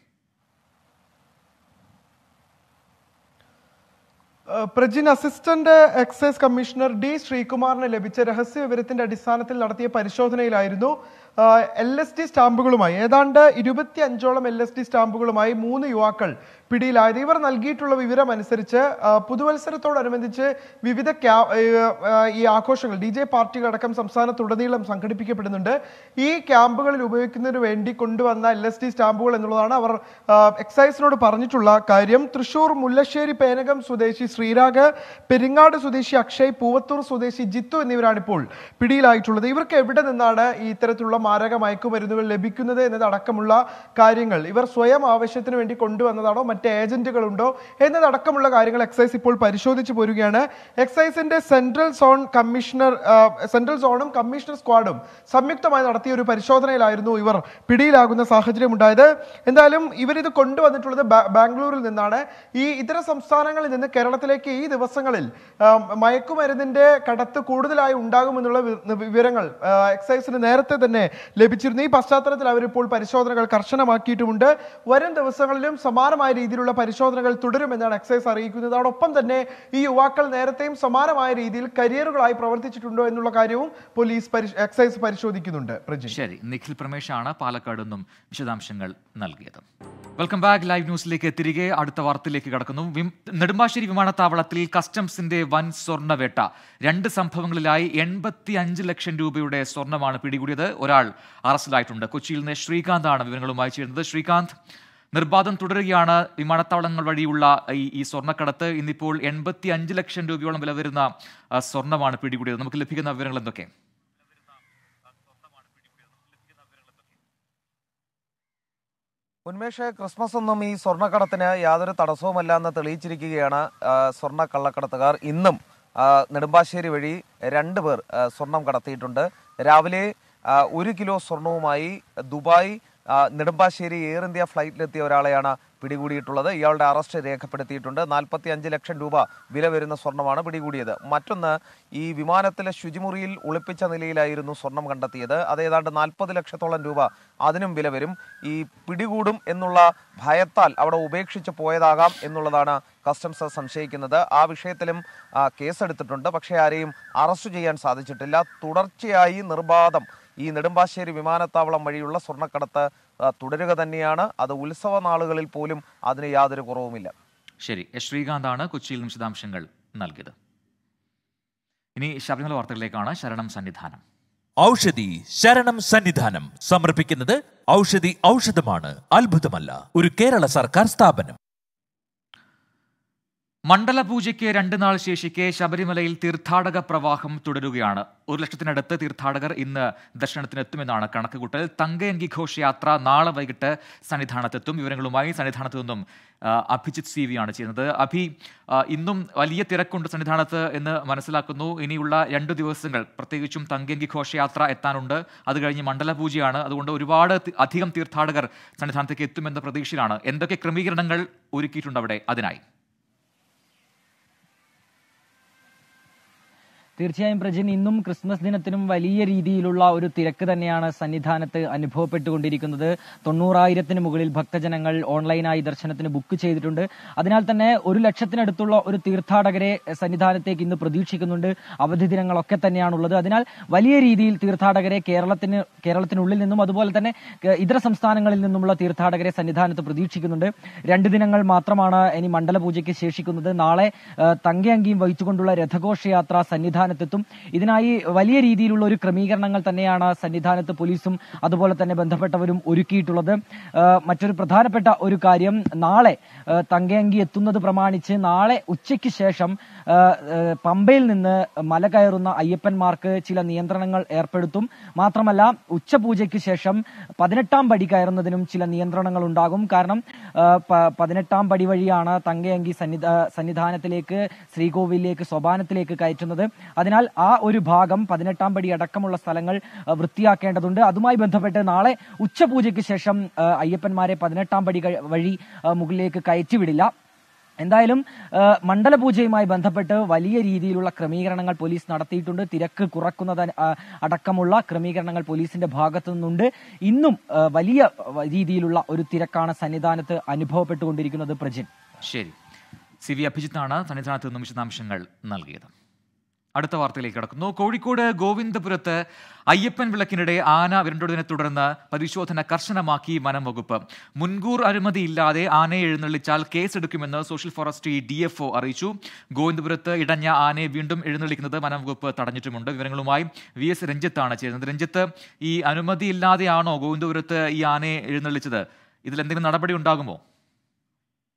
ഏഹ് Prajin assistant excise commissioner D ശ്രീകുമാറിന് ലഭിച്ച രഹസ്യ വിവരത്തിന്റെ അടിസ്ഥാനത്തിൽ നടത്തിയ പരിശോധനയിലായിരുന്നു എൽ എസ് ഡി സ്റ്റാമ്പുകളുമായി ഏതാണ്ട് ഇരുപത്തി അഞ്ചോളം എൽ എസ് ഡി സ്റ്റാമ്പുകളുമായി മൂന്ന് യുവാക്കൾ പിടിയിലായത് ഇവർ നൽകിയിട്ടുള്ള വിവരം അനുസരിച്ച് ആ, പുതുവത്സരത്തോടനുബന്ധിച്ച് വിവിധ ക്യാ- ഏഹ്, ആ, ഈ ആഘോഷങ്ങൾ ഡി ജെ പാർട്ടികളടക്കം സംസ്ഥാനത്തുടനീളം സംഘടിപ്പിക്കപ്പെടുന്നുണ്ട് ഈ ക്യാമ്പുകളിൽ ഉപയോഗിക്കുന്നതിന് വേണ്ടി കൊണ്ടുവന്ന എൽ എസ് ഡി സ്റ്റാമ്പുകൾ എന്നുള്ളതാണ് അവർ ആ, എക്സൈസിനോട് പറഞ്ഞിട്ടുള്ള കാര്യം തൃശൂർ മുല്ലശ്ശേരി പേനകം സ്വദേശി ശ്രീരാഗ് പെരിങ്ങാട് സ്വദേശി അക്ഷയ് പൂവത്തൂർ സ്വദേശി ജിത്തു എന്നിവരാണ് ഇപ്പോൾ പിടിയിലായിട്ടുള്ളത് ഇവർക്ക് എവിടെ നിന്നാണ് ഈ ഇത്തരത്തിലുള്ള മാരക മയക്കുമരുന്നുകൾ ലഭിക്കുന്നത് എന്നതടക്കമുള്ള കാര്യങ്ങൾ ഇവർ സ്വയം ആവശ്യത്തിന് വേണ്ടി കൊണ്ടുവന്നതാണോ മറ്റ് ഏജന്റുകളുണ്ടോ എന്നതടക്കമുള്ള കാര്യങ്ങൾ എക്സൈസ് ഇപ്പോൾ പരിശോധിച്ചു പോരുകയാണ് എക്സൈസിന്റെ സെൻട്രൽ സോൺ കമ്മീഷണർ ആ, സെൻട്രൽ സോണും കമ്മീഷണർ സ്ക്വാഡും സംയുക്തമായി നടത്തിയ ഒരു പരിശോധനയിലായിരുന്നു ഇവർ പിടിയിലാകുന്ന സാഹചര്യം ഉണ്ടായത് എന്തായാലും ഇവരിത് കൊണ്ടുവന്നിട്ടുള്ളത് ബാ- ബാംഗ്ലൂരിൽ നിന്നാണ് ഈ ഇതര സംസ്ഥാനങ്ങളിൽ നിന്ന് കേരളത്തിലേക്ക് ഈ ദിവസങ്ങളിൽ ആ, മയക്കുമരുന്നിന്റെ കടത്ത് കൂടുതലായി ഉണ്ടാകുമെന്നുള്ള വി- വിവരങ്ങൾ ആ, എക്സൈസിന് നേരത്തെ തന്നെ ലഭിച്ചിരുന്നു ഈ പശ്ചാത്തലത്തിൽ അവരിപ്പോൾ പരിശോധനകൾ കർശനമാക്കിയിട്ടുമുണ്ട് വരും ദിവസങ്ങളിലും സമാനമായ രീതിയിലുള്ള പരിശോധനകൾ തുടരുമെന്നാണ് എക്സൈസ് അറിയിക്കുന്നത് അതോടൊപ്പം തന്നെ ഈ യുവാക്കൾ നേരത്തെയും സമാനമായ രീതിയിൽ കരിയറുകളായി പ്രവർത്തിച്ചിട്ടുണ്ടോ എന്നുള്ള കാര്യവും പോലീസ് പരിശ്- എക്സൈസ് പരിശോധിക്കുന്നുണ്ട് പ്രജി ശരി നിഖിൽ പ്രമേശാണ് പാലക്കാട് നിന്നും വിശദാംശങ്ങൾ നൽകിയത് വെൽക്കം ബാക്ക് ലൈവ് ന്യൂസിലേക്ക് തിരികെ അടുത്ത വാർത്തയിലേക്ക് കടക്കുന്നു വിം- നെടുമ്പാശ്ശേരി വിമാനത്താവളത്തിൽ കസ്റ്റംസിന്റെ വൻ സ്വർണ്ണവേട്ട രണ്ട് സംഭവങ്ങളിലായി എൺപത്തി അഞ്ച് ലക്ഷം രൂപയുടെ സ്വർണ്ണമാണ് പിടികൂടിയത് ഒരാൾ അറസ്റ്റിലായിട്ടുണ്ട് കൊച്ചിയിൽ നിന്ന് ശ്രീകാന്താണ് വിവരങ്ങളുമായി ചേരുന്നത് ശ്രീകാന്ത് നിർബാധം തുടരുകയാണ് വിമാനത്താവളങ്ങൾ വഴിയുള്ള ഈ ഈ സ്വർണ്ണക്കടത്ത് ഇന്നിപ്പോൾ എൺപത്തി അഞ്ച് ലക്ഷം രൂപയോളം വില വരുന്ന ആ, സ്വർണ്ണമാണ് പിടികൂടിയത് നമുക്ക് ലഭിക്കുന്ന വിവരങ്ങൾ എന്തൊക്കെ ഉന്മേഷ് ക്രിസ്മസ് ഒന്നും ഈ സ്വർണ്ണക്കടത്തിന് യാതൊരു തടസ്സവുമല്ല എന്ന് തെളിയിച്ചിരിക്കുകയാണ് ആ, സ്വർണ്ണ കള്ളക്കടത്തുകാർ ഇന്നും ആ, നെടുമ്പാശ്ശേരി വഴി രണ്ട് പേർ ആ, സ്വർണം കടത്തിയിട്ടുണ്ട് രാവിലെ ആ, ഒരു കിലോ സ്വർണവുമായി ദുബായ് ആ, നെടുമ്പാശ്ശേരി എയർ ഇന്ത്യ ഫ്ലൈറ്റിലെത്തിയ ഒരാളെയാണ് പിടികൂടിയിട്ടുള്ളത് ഇയാളുടെ അറസ്റ്റ് രേഖപ്പെടുത്തിയിട്ടുണ്ട് നാൽപ്പത്തി അഞ്ച് ലക്ഷം രൂപ വില വരുന്ന സ്വർണ്ണമാണ് പിടികൂടിയത് മറ്റൊന്ന് ഈ വിമാനത്തിലെ ശുചിമുറിയിൽ ഒളിപ്പിച്ച നിലയിലായിരുന്നു സ്വർണം കണ്ടെത്തിയത് അത് ഏതാണ്ട് നാൽപ്പത് ലക്ഷത്തോളം രൂപ അതിനും വില വരും ഈ പിടികൂടും എന്നുള്ള ഭയത്താൽ അവിടെ ഉപേക്ഷിച്ച് പോയതാകാം എന്നുള്ളതാണ് കസ്റ്റംസ് സംശയിക്കുന്നത് ആ വിഷയത്തിലും ആ, കേസെടുത്തിട്ടുണ്ട് പക്ഷേ ആരെയും അറസ്റ്റ് ചെയ്യാൻ സാധിച്ചിട്ടില്ല തുടർച്ചയായി നിർബാധം ഈ നെടുമ്പാശ്ശേരി വിമാനത്താവളം വഴിയുള്ള സ്വർണ്ണക്കടത്ത് ആ, തുടരുക തന്നെയാണ് അത് ഉത്സവ നാളുകളിൽ പോലും അതിന് യാതൊരു കുറവുമില്ല ശരി എസ് ശ്രീകാന്താണ് കൊച്ചിയിൽ നിന്ന് വിശദാംശങ്ങൾ നൽകിയത് ഇനി ശബരിമല വാർത്തകളിലേക്കാണ് ശരണം സന്നിധാനം ഔഷധി ശരണം സന്നിധാനം സമർപ്പിക്കുന്നത് ഔഷധി ഔഷധമാണ് അത്ഭുതമല്ല ഒരു കേരള സർക്കാർ സ്ഥാപനം മണ്ഡലപൂജയ്ക്ക് രണ്ട് നാൾ ശേഷിക്കെ ശബരിമലയിൽ തീർത്ഥാടക പ്രവാഹം തുടരുകയാണ് ഒരു ലക്ഷത്തിനടുത്ത് തീർത്ഥാടകർ ഇന്ന് ദർശനത്തിനെത്തുമെന്നാണ് കണക്കുകൂട്ടൽ തങ്കയങ്കി ഘോഷയാത്ര നാളെ വൈകിട്ട് സന്നിധാനത്തെത്തും വിവരങ്ങളുമായി സന്നിധാനത്ത് നിന്നും ആ, അഭിജിത്ത് സി വി ആണ് ചെയ്യുന്നത് അഭി ആ, ഇന്നും വലിയ തിരക്കുണ്ട് സന്നിധാനത്ത് എന്ന് മനസ്സിലാക്കുന്നു ഇനിയുള്ള രണ്ട് ദിവസങ്ങൾ പ്രത്യേകിച്ചും തങ്കയങ്കി ഘോഷയാത്ര എത്താനുണ്ട് അത് കഴിഞ്ഞ് മണ്ഡലപൂജയാണ് അതുകൊണ്ട് ഒരുപാട് തി- അധികം തീർത്ഥാടകർ സന്നിധാനത്തേക്ക് എത്തുമെന്ന പ്രതീക്ഷയിലാണ് എന്തൊക്കെ ക്രമീകരണങ്ങൾ ഒരുക്കിയിട്ടുണ്ട് അവിടെ അതിനായി തീർച്ചയായും പ്രജിൻ ഇന്നും ക്രിസ്മസ് ദിനത്തിനും വലിയ രീതിയിലുള്ള ഒരു തിരക്ക് തന്നെയാണ് സന്നിധാനത്ത് അനുഭവപ്പെട്ടുകൊണ്ടിരിക്കുന്നത് തൊണ്ണൂറായിരത്തിന് മുകളിൽ ഭക്തജനങ്ങൾ ഓൺലൈനായി ദർശനത്തിന് ബുക്ക് ചെയ്തിട്ടുണ്ട് അതിനാൽ തന്നെ ഒരു ലക്ഷത്തിനടുത്തുള്ള ഒരു തീർത്ഥാടകരെ സന്നിധാനത്തേക്ക് ഇന്ന് പ്രതീക്ഷിക്കുന്നുണ്ട് അവധി ദിനങ്ങളൊക്കെ തന്നെയാണുള്ളത് അതിനാൽ വലിയ രീതിയിൽ തീർത്ഥാടകരെ കേരളത്തിന് കേരളത്തിനുള്ളിൽ നിന്നും അതുപോലെ തന്നെ ക- ഇതര സംസ്ഥാനങ്ങളിൽ നിന്നുമുള്ള തീർത്ഥാടകരെ സന്നിധാനത്ത് പ്രതീക്ഷിക്കുന്നുണ്ട് രണ്ട് ദിനങ്ങൾ മാത്രമാണ് ഇനി മണ്ഡലപൂജയ്ക്ക് ശേഷിക്കുന്നത് നാളെ ആ, തങ്കയങ്കിയും വഹിച്ചുകൊണ്ടുള്ള രഥഘോഷയാത്ര സന്നിധാനത്തെത്തും ഇതിനായി വലിയ രീതിയിലുള്ള ഒരു ക്രമീകരണങ്ങൾ തന്നെയാണ് സന്നിധാനത്ത് പോലീസും അതുപോലെ തന്നെ ബന്ധപ്പെട്ടവരും ഒരുക്കിയിട്ടുള്ളത് ആ, മറ്റൊരു പ്രധാനപ്പെട്ട ഒരു കാര്യം നാളെ ആ, തങ്കയങ്കി എത്തുന്നത് പ്രമാണിച്ച് നാളെ ഉച്ചയ്ക്ക് ശേഷം ആ, ആ, പമ്പയിൽ നിന്ന് മല കയറുന്ന അയ്യപ്പന്മാർക്ക് ചില നിയന്ത്രണങ്ങൾ ഏർപ്പെടുത്തും മാത്രമല്ല ഉച്ചപൂജയ്ക്ക് ശേഷം പതിനെട്ടാം പടി കയറുന്നതിനും ചില നിയന്ത്രണങ്ങൾ ഉണ്ടാകും കാരണം ആ, പ- പതിനെട്ടാം പടി വഴിയാണ് തങ്കയങ്കി സന്നിധ സന്നിധാനത്തിലേക്ക് ശ്രീകോവിലേക്ക് സോപാനത്തിലേക്ക് കയറ്റുന്നത് അതിനാൽ ആ ഒരു ഭാഗം പതിനെട്ടാം പടി അടക്കമുള്ള സ്ഥലങ്ങൾ ആ, വൃത്തിയാക്കേണ്ടതുണ്ട് അതുമായി ബന്ധപ്പെട്ട് നാളെ ഉച്ചപൂജയ്ക്ക് ശേഷം ആ, അയ്യപ്പന്മാരെ പതിനെട്ടാം പടി കഴി- വഴി ആ, മുകളിലേക്ക് കയറ്റിവിടില്ല എന്തായാലും ആ, മണ്ഡലപൂജയുമായി ബന്ധപ്പെട്ട് വലിയ രീതിയിലുള്ള ക്രമീകരണങ്ങൾ പോലീസ് നടത്തിയിട്ടുണ്ട് തിരക്ക് കുറക്കുന്നത് ആ, അടക്കമുള്ള ക്രമീകരണങ്ങൾ പോലീസിന്റെ ഭാഗത്തു നിന്നുണ്ട് ഇന്നും ആ, വലിയ ആ, രീതിയിലുള്ള ഒരു തിരക്കാണ് സന്നിധാനത്ത് അനുഭവപ്പെട്ടുകൊണ്ടിരിക്കുന്നത് പ്രജിൻ ശരി സി വി അഭിജിത്താണ് സന്നിധാനത്ത് നിന്നും വിശദാംശങ്ങൾ നൽകിയത് അടുത്ത വാർത്തയിലേക്ക് കടക്കുന്നു കോഴിക്കോട് ഗോവിന്ദപുരത്ത് അയ്യപ്പൻ വിളക്കിനിടെ ആന വിരണ്ടതിനെ തുടർന്ന് പരിശോധന കർശനമാക്കി വനം വകുപ്പ് മുൻകൂർ അനുമതിയില്ലാതെ ആനയെ എഴുന്നള്ളിച്ചാൽ കേസെടുക്കുമെന്ന് സോഷ്യൽ ഫോറസ്ട്രി ഡി എഫ് അറിയിച്ചു ഗോവിന്ദപുരത്ത് ഇടഞ്ഞ ആനയെ വീണ്ടും എഴുന്നള്ളിക്കുന്നത് വനം വകുപ്പ് തടഞ്ഞിട്ടുമുണ്ട് വിവരങ്ങളുമായി വി എസ് രഞ്ജിത്താണ് ചേരുന്നത് രഞ്ജിത്ത് ഈ അനുമതിയില്ലാതെയാണോ ഗോവിന്ദപുരത്ത് ഈ ആനയെ എഴുന്നള്ളിച്ചത് ഇതിൽ എന്തെങ്കിലും നടപടി ഉണ്ടാകുമോ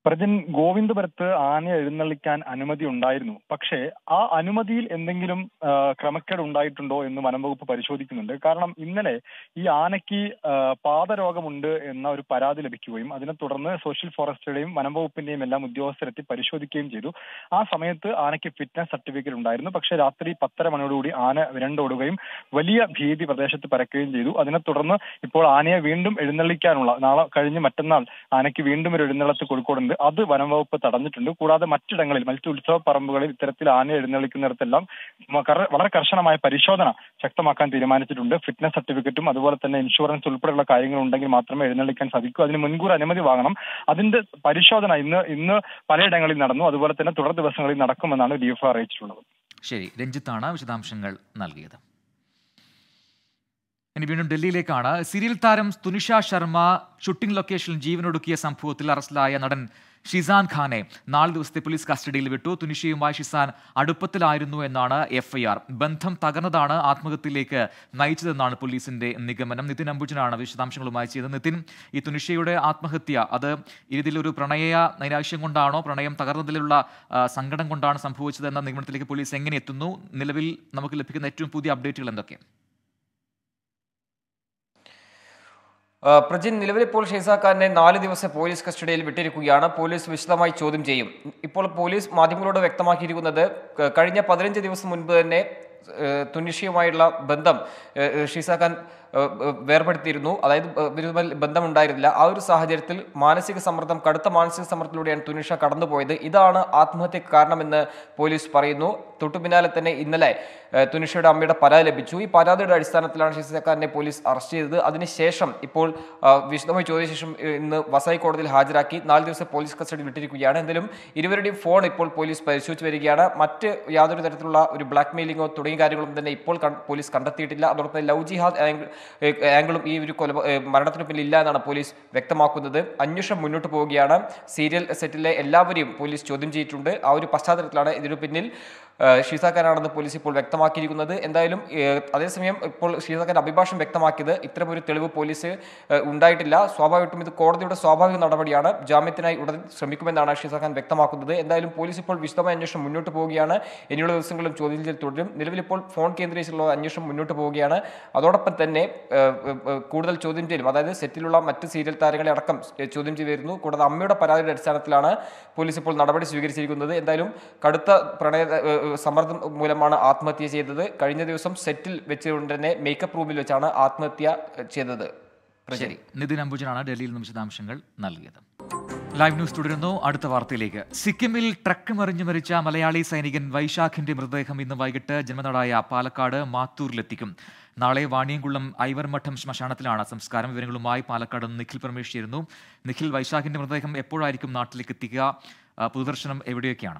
പ്രജൻ ഗോവിന്ദപുരത്ത് ആന എഴുന്നള്ളിക്കാൻ അനുമതി ഉണ്ടായിരുന്നു പക്ഷേ ആ അനുമതിയിൽ എന്തെങ്കിലും ആ, ക്രമക്കേട് ഉണ്ടായിട്ടുണ്ടോ എന്ന് വനംവകുപ്പ് പരിശോധിക്കുന്നുണ്ട് കാരണം ഇന്നലെ ഈ ആനയ്ക്ക് ആ, പാദരോഗമുണ്ട് എന്ന ഒരു പരാതി ലഭിക്കുകയും അതിനെ തുടർന്ന് സോഷ്യൽ ഫോറസ്റ്റുടെയും വനംവകുപ്പിന്റെയും എല്ലാം ഉദ്യോഗസ്ഥരെത്തി പരിശോധിക്കുകയും ചെയ്തു ആ സമയത്ത് ആനയ്ക്ക് ഫിറ്റ്നസ് സർട്ടിഫിക്കറ്റ് ഉണ്ടായിരുന്നു പക്ഷേ രാത്രി പത്തര മണിയോടുകൂടി ആന വിരണ്ടോടുകയും വലിയ ഭീതി പ്രദേശത്ത് പരക്കുകയും ചെയ്തു അതിനെ തുടർന്ന് ഇപ്പോൾ ആനയെ വീണ്ടും എഴുന്നള്ളിക്കാനുള്ള നാളെ കഴിഞ്ഞ് മറ്റന്നാൾ ആനയ്ക്ക് വീണ്ടും ഒരു എഴുന്നള്ളത്ത് കോഴിക്കോടുണ്ട് അത് വനം വകുപ്പ് തടഞ്ഞിട്ടുണ്ട് കൂടാതെ മറ്റിടങ്ങളിൽ മറ്റു ഉത്സവ പറമ്പുകളിൽ ഇത്തരത്തിൽ ആന എഴുന്നള്ളിക്കുന്നിടത്തെല്ലാം മ- കർ- വളരെ കർശനമായ പരിശോധന ശക്തമാക്കാൻ തീരുമാനിച്ചിട്ടുണ്ട് ഫിറ്റ്നസ് സർട്ടിഫിക്കറ്റും അതുപോലെ തന്നെ ഇൻഷുറൻസ് ഉൾപ്പെടെയുള്ള കാര്യങ്ങൾ ഉണ്ടെങ്കിൽ മാത്രമേ എഴുന്നള്ളിക്കാൻ സാധിക്കൂ അതിന് മുൻകൂർ അനുമതി വാങ്ങണം അതിന്റെ പരിശോധന ഇന്ന് ഇന്ന് പലയിടങ്ങളിൽ നടന്നു അതുപോലെ തന്നെ തുടർ ദിവസങ്ങളിൽ നടക്കുമെന്നാണ് ഡി എഫ് അറിയിച്ചിട്ടുള്ളത് ശരി രഞ്ജിത്താണ് വിശദാംശങ്ങൾ നൽകിയത് ഇനി വീണ്ടും ഡൽഹിയിലേക്കാണ് സീരിയൽ താരം തുനിഷ ശർമ്മ ഷൂട്ടിംഗ് ലൊക്കേഷനിൽ ജീവനൊടുക്കിയ സംഭവത്തിൽ അറസ്റ്റിലായ നടൻ ഷിസാൻ ഖാനെ നാല് ദിവസത്തെ പോലീസ് കസ്റ്റഡിയിൽ വിട്ടു തുനിഷയുമായി ഷിസാൻ അടുപ്പത്തിലായിരുന്നു എന്നാണ് എഫ്ഐആർ ബന്ധം തകർന്നതാണ് ആത്മഹത്യയിലേക്ക് നയിച്ചതെന്നാണ് പോലീസിന്റെ നിഗമനം നിതിൻ അംബുജനാണ് വിശദാംശങ്ങളുമായി ചെയ്തത് നിതിൻ ഈ തുനിഷയുടെ ആത്മഹത്യ അത് ഇതിലൊരു പ്രണയ നൈരാശ്യം കൊണ്ടാണോ പ്രണയം തകർന്നതിലുള്ള ആ, സങ്കടം കൊണ്ടാണ് സംഭവിച്ചതെന്ന നിഗമനത്തിലേക്ക് പോലീസ് എങ്ങനെ എത്തുന്നു നിലവിൽ നമുക്ക് ലഭിക്കുന്ന ഏറ്റവും പുതിയ അപ്ഡേറ്റുകൾ എന്തൊക്കെ ആ, പ്രജിൻ നിലവിൽ ഇപ്പോൾ ഷെയ്സാഖാനെ നാല് ദിവസം പോലീസ് കസ്റ്റഡിയിൽ വിട്ടിരിക്കുകയാണ് പോലീസ് വിശദമായി ചോദ്യം ചെയ്യും ഇപ്പോൾ പോലീസ് മാധ്യമങ്ങളോട് വ്യക്തമാക്കിയിരിക്കുന്നത് ക- കഴിഞ്ഞ പതിനഞ്ച് ദിവസം മുൻപ് തന്നെ ഏഹ്, തുനിഷയുമായുള്ള ബന്ധം ഏഹ്, ഷീസാഖാൻ ഏഹ്, ഏഹ്, വേർപെടുത്തിയിരുന്നു അതായത് ഏഹ്, ഇവരുമായി ബന്ധമുണ്ടായിരുന്നില്ല ആ ഒരു സാഹചര്യത്തിൽ മാനസിക സമ്മർദ്ദം കടുത്ത മാനസിക സമ്മർദ്ദത്തിലൂടെയാണ് തുനിഷ കടന്നുപോയത് ഇതാണ് ആത്മഹത്യക്ക് കാരണമെന്ന് പോലീസ് പറയുന്നു തൊട്ടു പിന്നാലെ തന്നെ ഇന്നലെ ഏഹ്, തുനിഷയുടെ അമ്മയുടെ പരാതി ലഭിച്ചു ഈ പരാതിയുടെ അടിസ്ഥാനത്തിലാണ് ഷീസാഖാനെ പോലീസ് അറസ്റ്റ് ചെയ്തത് അതിനുശേഷം ഇപ്പോൾ ആ, വിശദമായി ചോദിച്ച ശേഷം ഏഹ്, ഇന്ന് വസായി കോടതിയിൽ ഹാജരാക്കി നാല് ദിവസം പോലീസ് കസ്റ്റഡി വിട്ടിരിക്കുകയാണ് എന്തായാലും ഇരുവരുടെയും ഫോൺ ഇപ്പോൾ പോലീസ് പരിശോധിച്ച് വരികയാണ് മറ്റ് യാതൊരു തരത്തിലുള്ള ഒരു ബ്ലാക്ക് മെയിലിങ്ങോ തുടങ്ങിയ കാര്യങ്ങളും തന്നെ ഇപ്പോൾ കൺ- പോലീസ് കണ്ടെത്തിയിട്ടില്ല അതോടൊപ്പം ലവ് ജിഹാദ് ആംഗിൾ ഏഹ്, ആംഗിളും ഈ ഒരു കൊല ഏഹ്, മരണത്തിന് പിന്നിൽ ഇല്ല എന്നാണ് പോലീസ് വ്യക്തമാക്കുന്നത് അന്വേഷണം മുന്നോട്ട് പോവുകയാണ് സീരിയൽ സെറ്റിലെ എല്ലാവരെയും പോലീസ് ചോദ്യം ചെയ്തിട്ടുണ്ട് ആ ഒരു പശ്ചാത്തലത്തിലാണ് ഇതിനു പിന്നിൽ ഏഹ്, ഷീസാഖാനാണെന്ന് പോലീസ് ഇപ്പോൾ വ്യക്തമാക്കിയിരിക്കുന്നത് എന്തായാലും ഏഹ്, അതേസമയം ഇപ്പോൾ ഷീസാഖാൻ അഭിഭാഷണം വ്യക്തമാക്കിയത് ഇത്തരമൊരു തെളിവ് പോലീസ് ഏഹ്, ഉണ്ടായിട്ടില്ല സ്വാഭാവികമായിട്ടും ഇത് കോടതിയുടെ സ്വാഭാവിക നടപടിയാണ് ജാമ്യത്തിനായി ഉടൻ ശ്രമിക്കുമെന്നാണ് ഷീസാഖാൻ വ്യക്തമാക്കുന്നത് എന്തായാലും പോലീസ് ഇപ്പോൾ വിശദമായ അന്വേഷണം മുന്നോട്ട് പോവുകയാണ് ഇനിയുള്ള ദിവസങ്ങളിലും ചോദ്യം ചെയ്യൽ തുടരും നിലവിൽ ഇപ്പോൾ ഫോൺ കേന്ദ്രീകരിച്ചുള്ള അന്വേഷണം മുന്നോട്ട് പോവുകയാണ് അതോടൊപ്പം തന്നെ ഏഹ്, ഏഹ്, കൂടുതൽ ചോദ്യം ചെയ്യലും അതായത് സെറ്റിലുള്ള മറ്റ് സീരിയൽ താരങ്ങളെ അടക്കം ഏഹ്, ചോദ്യം ചെയ്തു വരുന്നു കൂടാതെ അമ്മയുടെ പരാതിയുടെ അടിസ്ഥാനത്തിലാണ് പോലീസ് ഇപ്പോൾ നടപടി സ്വീകരിച്ചിരിക്കുന്നത് എന്തായാലും കടുത്ത പ്രണയ ഏഹ്, ഏഹ്, സമ്മർദ്ദം മൂലമാണ് ആത്മഹത്യ ചെയ്തത് കഴിഞ്ഞ ദിവസം സെറ്റിൽ വെച്ചുകൊണ്ട് തന്നെ മേക്കപ്പ് റൂമിൽ വെച്ചാണ് ആത്മഹത്യ ഏഹ്, ചെയ്തത് ശരി നിതിൻ അംബുജനാണ് ഡൽഹിയിൽ നിന്ന് വിശദാംശങ്ങൾ നൽകിയത് ലൈവ് ന്യൂസ് തുടരുന്നു അടുത്ത വാർത്തയിലേക്ക് സിക്കിമിൽ ട്രക്ക് മറിഞ്ഞു മരിച്ച മലയാളി സൈനികൻ വൈശാഖിന്റെ മൃതദേഹം ഇന്ന് വൈകിട്ട് ജന്മനാടായ പാലക്കാട് മാത്തൂരിലെത്തിക്കും നാളെ വാണിയംകുളം ഐവർമഠം ശ്മശാനത്തിലാണ് സംസ്കാരം വിവരങ്ങളുമായി പാലക്കാട് നിന്ന് നിഖിൽ പരമേഷ് ചേരുന്നു നിഖിൽ വൈശാഖിന്റെ മൃതദേഹം എപ്പോഴായിരിക്കും നാട്ടിലേക്ക് എത്തിക്കുക ആ, പൊതുദർശനം എവിടെയൊക്കെയാണ്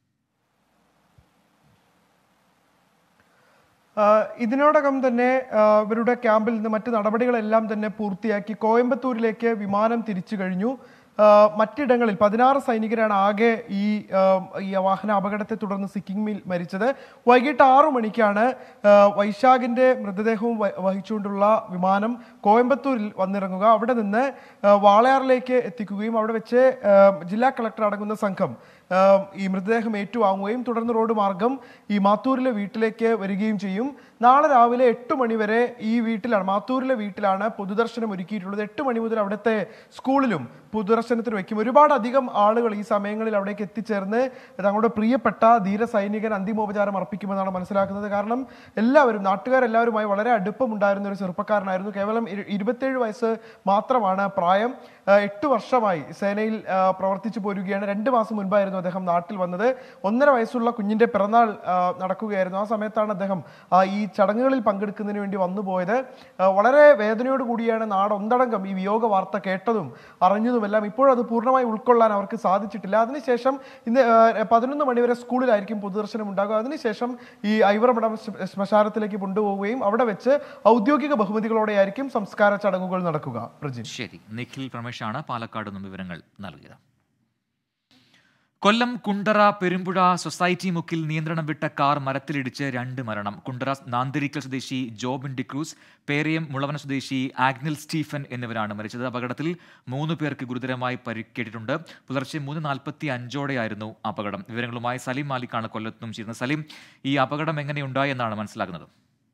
ആ, ഇതിനോടകം തന്നെ ആ, ഇവരുടെ ക്യാമ്പിൽ നിന്ന് മറ്റ് നടപടികളെല്ലാം തന്നെ പൂർത്തിയാക്കി കോയമ്പത്തൂരിലേക്ക് വിമാനം തിരിച്ചു കഴിഞ്ഞു ആ, മറ്റിടങ്ങളിൽ പതിനാറ് സൈനികരാണ് ആകെ ഈ ആ, ഈ വാഹന അപകടത്തെ തുടർന്ന് സിക്കിമിൽ മരിച്ചത് വൈകിട്ട് ആറു മണിക്കാണ് ആ, വൈശാഖിന്റെ മൃതദേഹവും വ- വഹിച്ചുകൊണ്ടുള്ള വിമാനം കോയമ്പത്തൂരിൽ വന്നിറങ്ങുക അവിടെ നിന്ന് ആ, വാളയാറിലേക്ക് എത്തിക്കുകയും അവിടെ വെച്ച് ആ, ജില്ലാ കളക്ടർ അടങ്ങുന്ന സംഘം ആ, ഈ മൃതദേഹം ഏറ്റുവാങ്ങുകയും തുടർന്ന് റോഡ് മാർഗം ഈ മാത്തൂരിലെ വീട്ടിലേക്ക് വരികയും ചെയ്യും നാളെ രാവിലെ എട്ട് മണി വരെ ഈ വീട്ടിലാണ് മാത്തൂരിലെ വീട്ടിലാണ് പൊതുദർശനം ഒരുക്കിയിട്ടുള്ളത് എട്ട് മണി മുതൽ അവിടുത്തെ സ്കൂളിലും പൊതുദർശനത്തിന് വയ്ക്കും ഒരുപാട് അധികം ആളുകൾ ഈ സമയങ്ങളിൽ അവിടേക്ക് എത്തിച്ചേർന്ന് തങ്ങളുടെ പ്രിയപ്പെട്ട ധീര സൈനികൻ അന്തിമോപചാരം അർപ്പിക്കുമെന്നാണ് മനസ്സിലാക്കുന്നത് കാരണം എല്ലാവരും നാട്ടുകാരെല്ലാവരുമായി വളരെ അടുപ്പമുണ്ടായിരുന്ന ഒരു ചെറുപ്പക്കാരനായിരുന്നു കേവലം ഇരു- ഇരുപത്തേഴ് വയസ്സ് മാത്രമാണ് പ്രായം ആ, എട്ട് വർഷമായി സേനയിൽ ആ, പ്രവർത്തിച്ചു പോരുകയാണ് രണ്ട് മാസം മുൻപായിരുന്നു അദ്ദേഹം നാട്ടിൽ വന്നത് ഒന്നര വയസ്സുള്ള കുഞ്ഞിന്റെ പിറന്നാൾ ആ, നടക്കുകയായിരുന്നു ആ സമയത്താണ് അദ്ദേഹം ആ, ഈ ചടങ്ങുകളിൽ പങ്കെടുക്കുന്നതിന് വേണ്ടി വന്നുപോയത് ആ, വളരെ വേദനയോട് കൂടിയാണ് നാട് ഒന്നടങ്കം ഈ വിയോഗ വാർത്ത കേട്ടതും അറിഞ്ഞതുമെല്ലാം ഇപ്പോഴും അത് പൂർണ്ണമായി ഉൾക്കൊള്ളാൻ അവർക്ക് സാധിച്ചിട്ടില്ല അതിനുശേഷം ഇന്ന് ആ, പതിനൊന്ന് മണിവരെ സ്കൂളിലായിരിക്കും പൊതുദർശനം ഉണ്ടാകുക അതിനുശേഷം ഈ ഐവറമഠം ശ്മ- ശ്മശാനത്തിലേക്ക് കൊണ്ടുപോവുകയും അവിടെ വെച്ച് ഔദ്യോഗിക ബഹുമതികളോടെയായിരിക്കും സംസ്കാര ചടങ്ങുകൾ നടക്കുക പ്രജിൻ ശരി നിഖിൽ പ്രമേഷാണ് പാലക്കാട് നിന്നും വിവരങ്ങൾ നൽകിയത് കൊല്ലം കുണ്ടറ പെരുമ്പുഴ സൊസൈറ്റി മുക്കിൽ നിയന്ത്രണം വിട്ട കാർ മരത്തിലിടിച്ച് രണ്ട് മരണം കുണ്ടറ നാന്തിരിക്കൽ സ്വദേശി ജോബിൻ ഡിക്രൂസ് പേരയം മുളവന സ്വദേശി ആഗ്നിൽ സ്റ്റീഫൻ എന്നിവരാണ് മരിച്ചത് അപകടത്തിൽ മൂന്ന് പേർക്ക് ഗുരുതരമായി പരിക്കേറ്റിട്ടുണ്ട് പുലർച്ചെ മൂന്ന് നാൽപ്പത്തി അഞ്ചോടെയായിരുന്നു അപകടം വിവരങ്ങളുമായി സലീം മാലിക്കാണ് കൊല്ലത്തും ചേരുന്നത് സലീം ഈ അപകടം എങ്ങനെയുണ്ടായി എന്നാണ് മനസ്സിലാകുന്നത്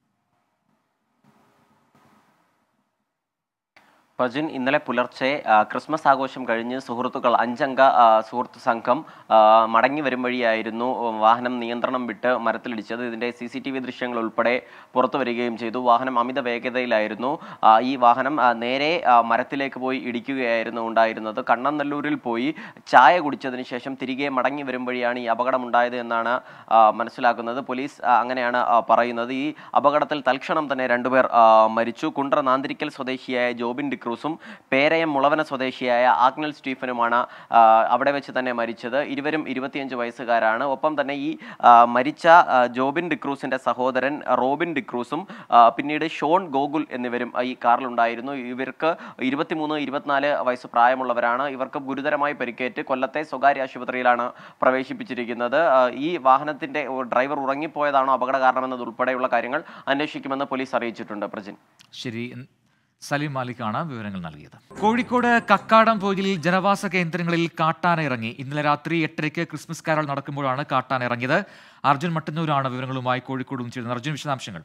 പ്രജിൻ ഇന്നലെ പുലർച്ചെ ആ, ക്രിസ്മസ് ആഘോഷം കഴിഞ്ഞ് സുഹൃത്തുക്കൾ അഞ്ചംഗ ആ, സുഹൃത്ത് സംഘം ആ, മടങ്ങി വരും വഴിയായിരുന്നു വാഹനം നിയന്ത്രണം വിട്ട് മരത്തിലിടിച്ചത് ഇതിന്റെ സി സി ടി വി ദൃശ്യങ്ങൾ ഉൾപ്പെടെ പുറത്തു വരികയും ചെയ്തു വാഹനം അമിത വേഗതയിലായിരുന്നു ആ, ഈ വാഹനം ആ, നേരെ ആ, മരത്തിലേക്ക് പോയി ഇടിക്കുകയായിരുന്നു ഉണ്ടായിരുന്നത് കണ്ണനല്ലൂരിൽ പോയി ചായ കുടിച്ചതിന് ശേഷം തിരികെ മടങ്ങി വരും വഴിയാണ് ഈ അപകടമുണ്ടായത് എന്നാണ് ആ, മനസ്സിലാക്കുന്നത് പോലീസ് ആ, അങ്ങനെയാണ് ആ, പറയുന്നത് ഈ അപകടത്തിൽ തൽക്ഷണം തന്നെ രണ്ടുപേർ ആ, മരിച്ചു കുണ്ട്ര നാന്തിരിക്കൽ സ്വദേശിയായ ജോബിൻ ഡിക്രൂസും പേരയം മുളവന സ്വദേശിയായ ആഗ്നൽ സ്റ്റീഫനുമാണ് ആ, അവിടെ വെച്ച് തന്നെ മരിച്ചത് ഇരുവരും ഇരുപത്തിയഞ്ച് വയസ്സുകാരാണ് ഒപ്പം തന്നെ ഈ ആ, മരിച്ച ആ, ജോബിൻ ഡിക്രൂസിന്റെ സഹോദരൻ റോബിൻ ഡിക്രൂസും ആ, പിന്നീട് ഷോൺ ഗോകുൽ എന്നിവരും ഈ കാറിലുണ്ടായിരുന്നു ഇവർക്ക് ഇരുപത്തിമൂന്ന് ഇരുപത്തിനാല് വയസ്സ് പ്രായമുള്ളവരാണ് ഇവർക്ക് ഗുരുതരമായി പരിക്കേറ്റ് കൊല്ലത്തെ സ്വകാര്യ ആശുപത്രിയിലാണ് പ്രവേശിപ്പിച്ചിരിക്കുന്നത് ആ, ഈ വാഹനത്തിന്റെ ഡ്രൈവർ ഉറങ്ങിപ്പോയതാണോ അപകട കാരണമെന്നതുൾപ്പെടെയുള്ള കാര്യങ്ങൾ അന്വേഷിക്കുമെന്ന് പോലീസ് അറിയിച്ചിട്ടുണ്ട് പ്രജിൻ ശരി സലീം മാലിക്കാണ് വിവരങ്ങൾ നൽകിയത് കോഴിക്കോട് കക്കാടംപൊയിൽ ജനവാസ കേന്ദ്രങ്ങളിൽ കാട്ടാന ഇറങ്ങി ഇന്നലെ രാത്രി എട്ടരയ്ക്ക് ക്രിസ്മസ് കാരൾ നടക്കുമ്പോഴാണ് കാട്ടാന ഇറങ്ങിയത് അർജുൻ മട്ടന്നൂരാണ് വിവരങ്ങളുമായി കോഴിക്കോട് നിന്ന് ചേരുന്നത് അർജുൻ വിശദാംശങ്ങൾ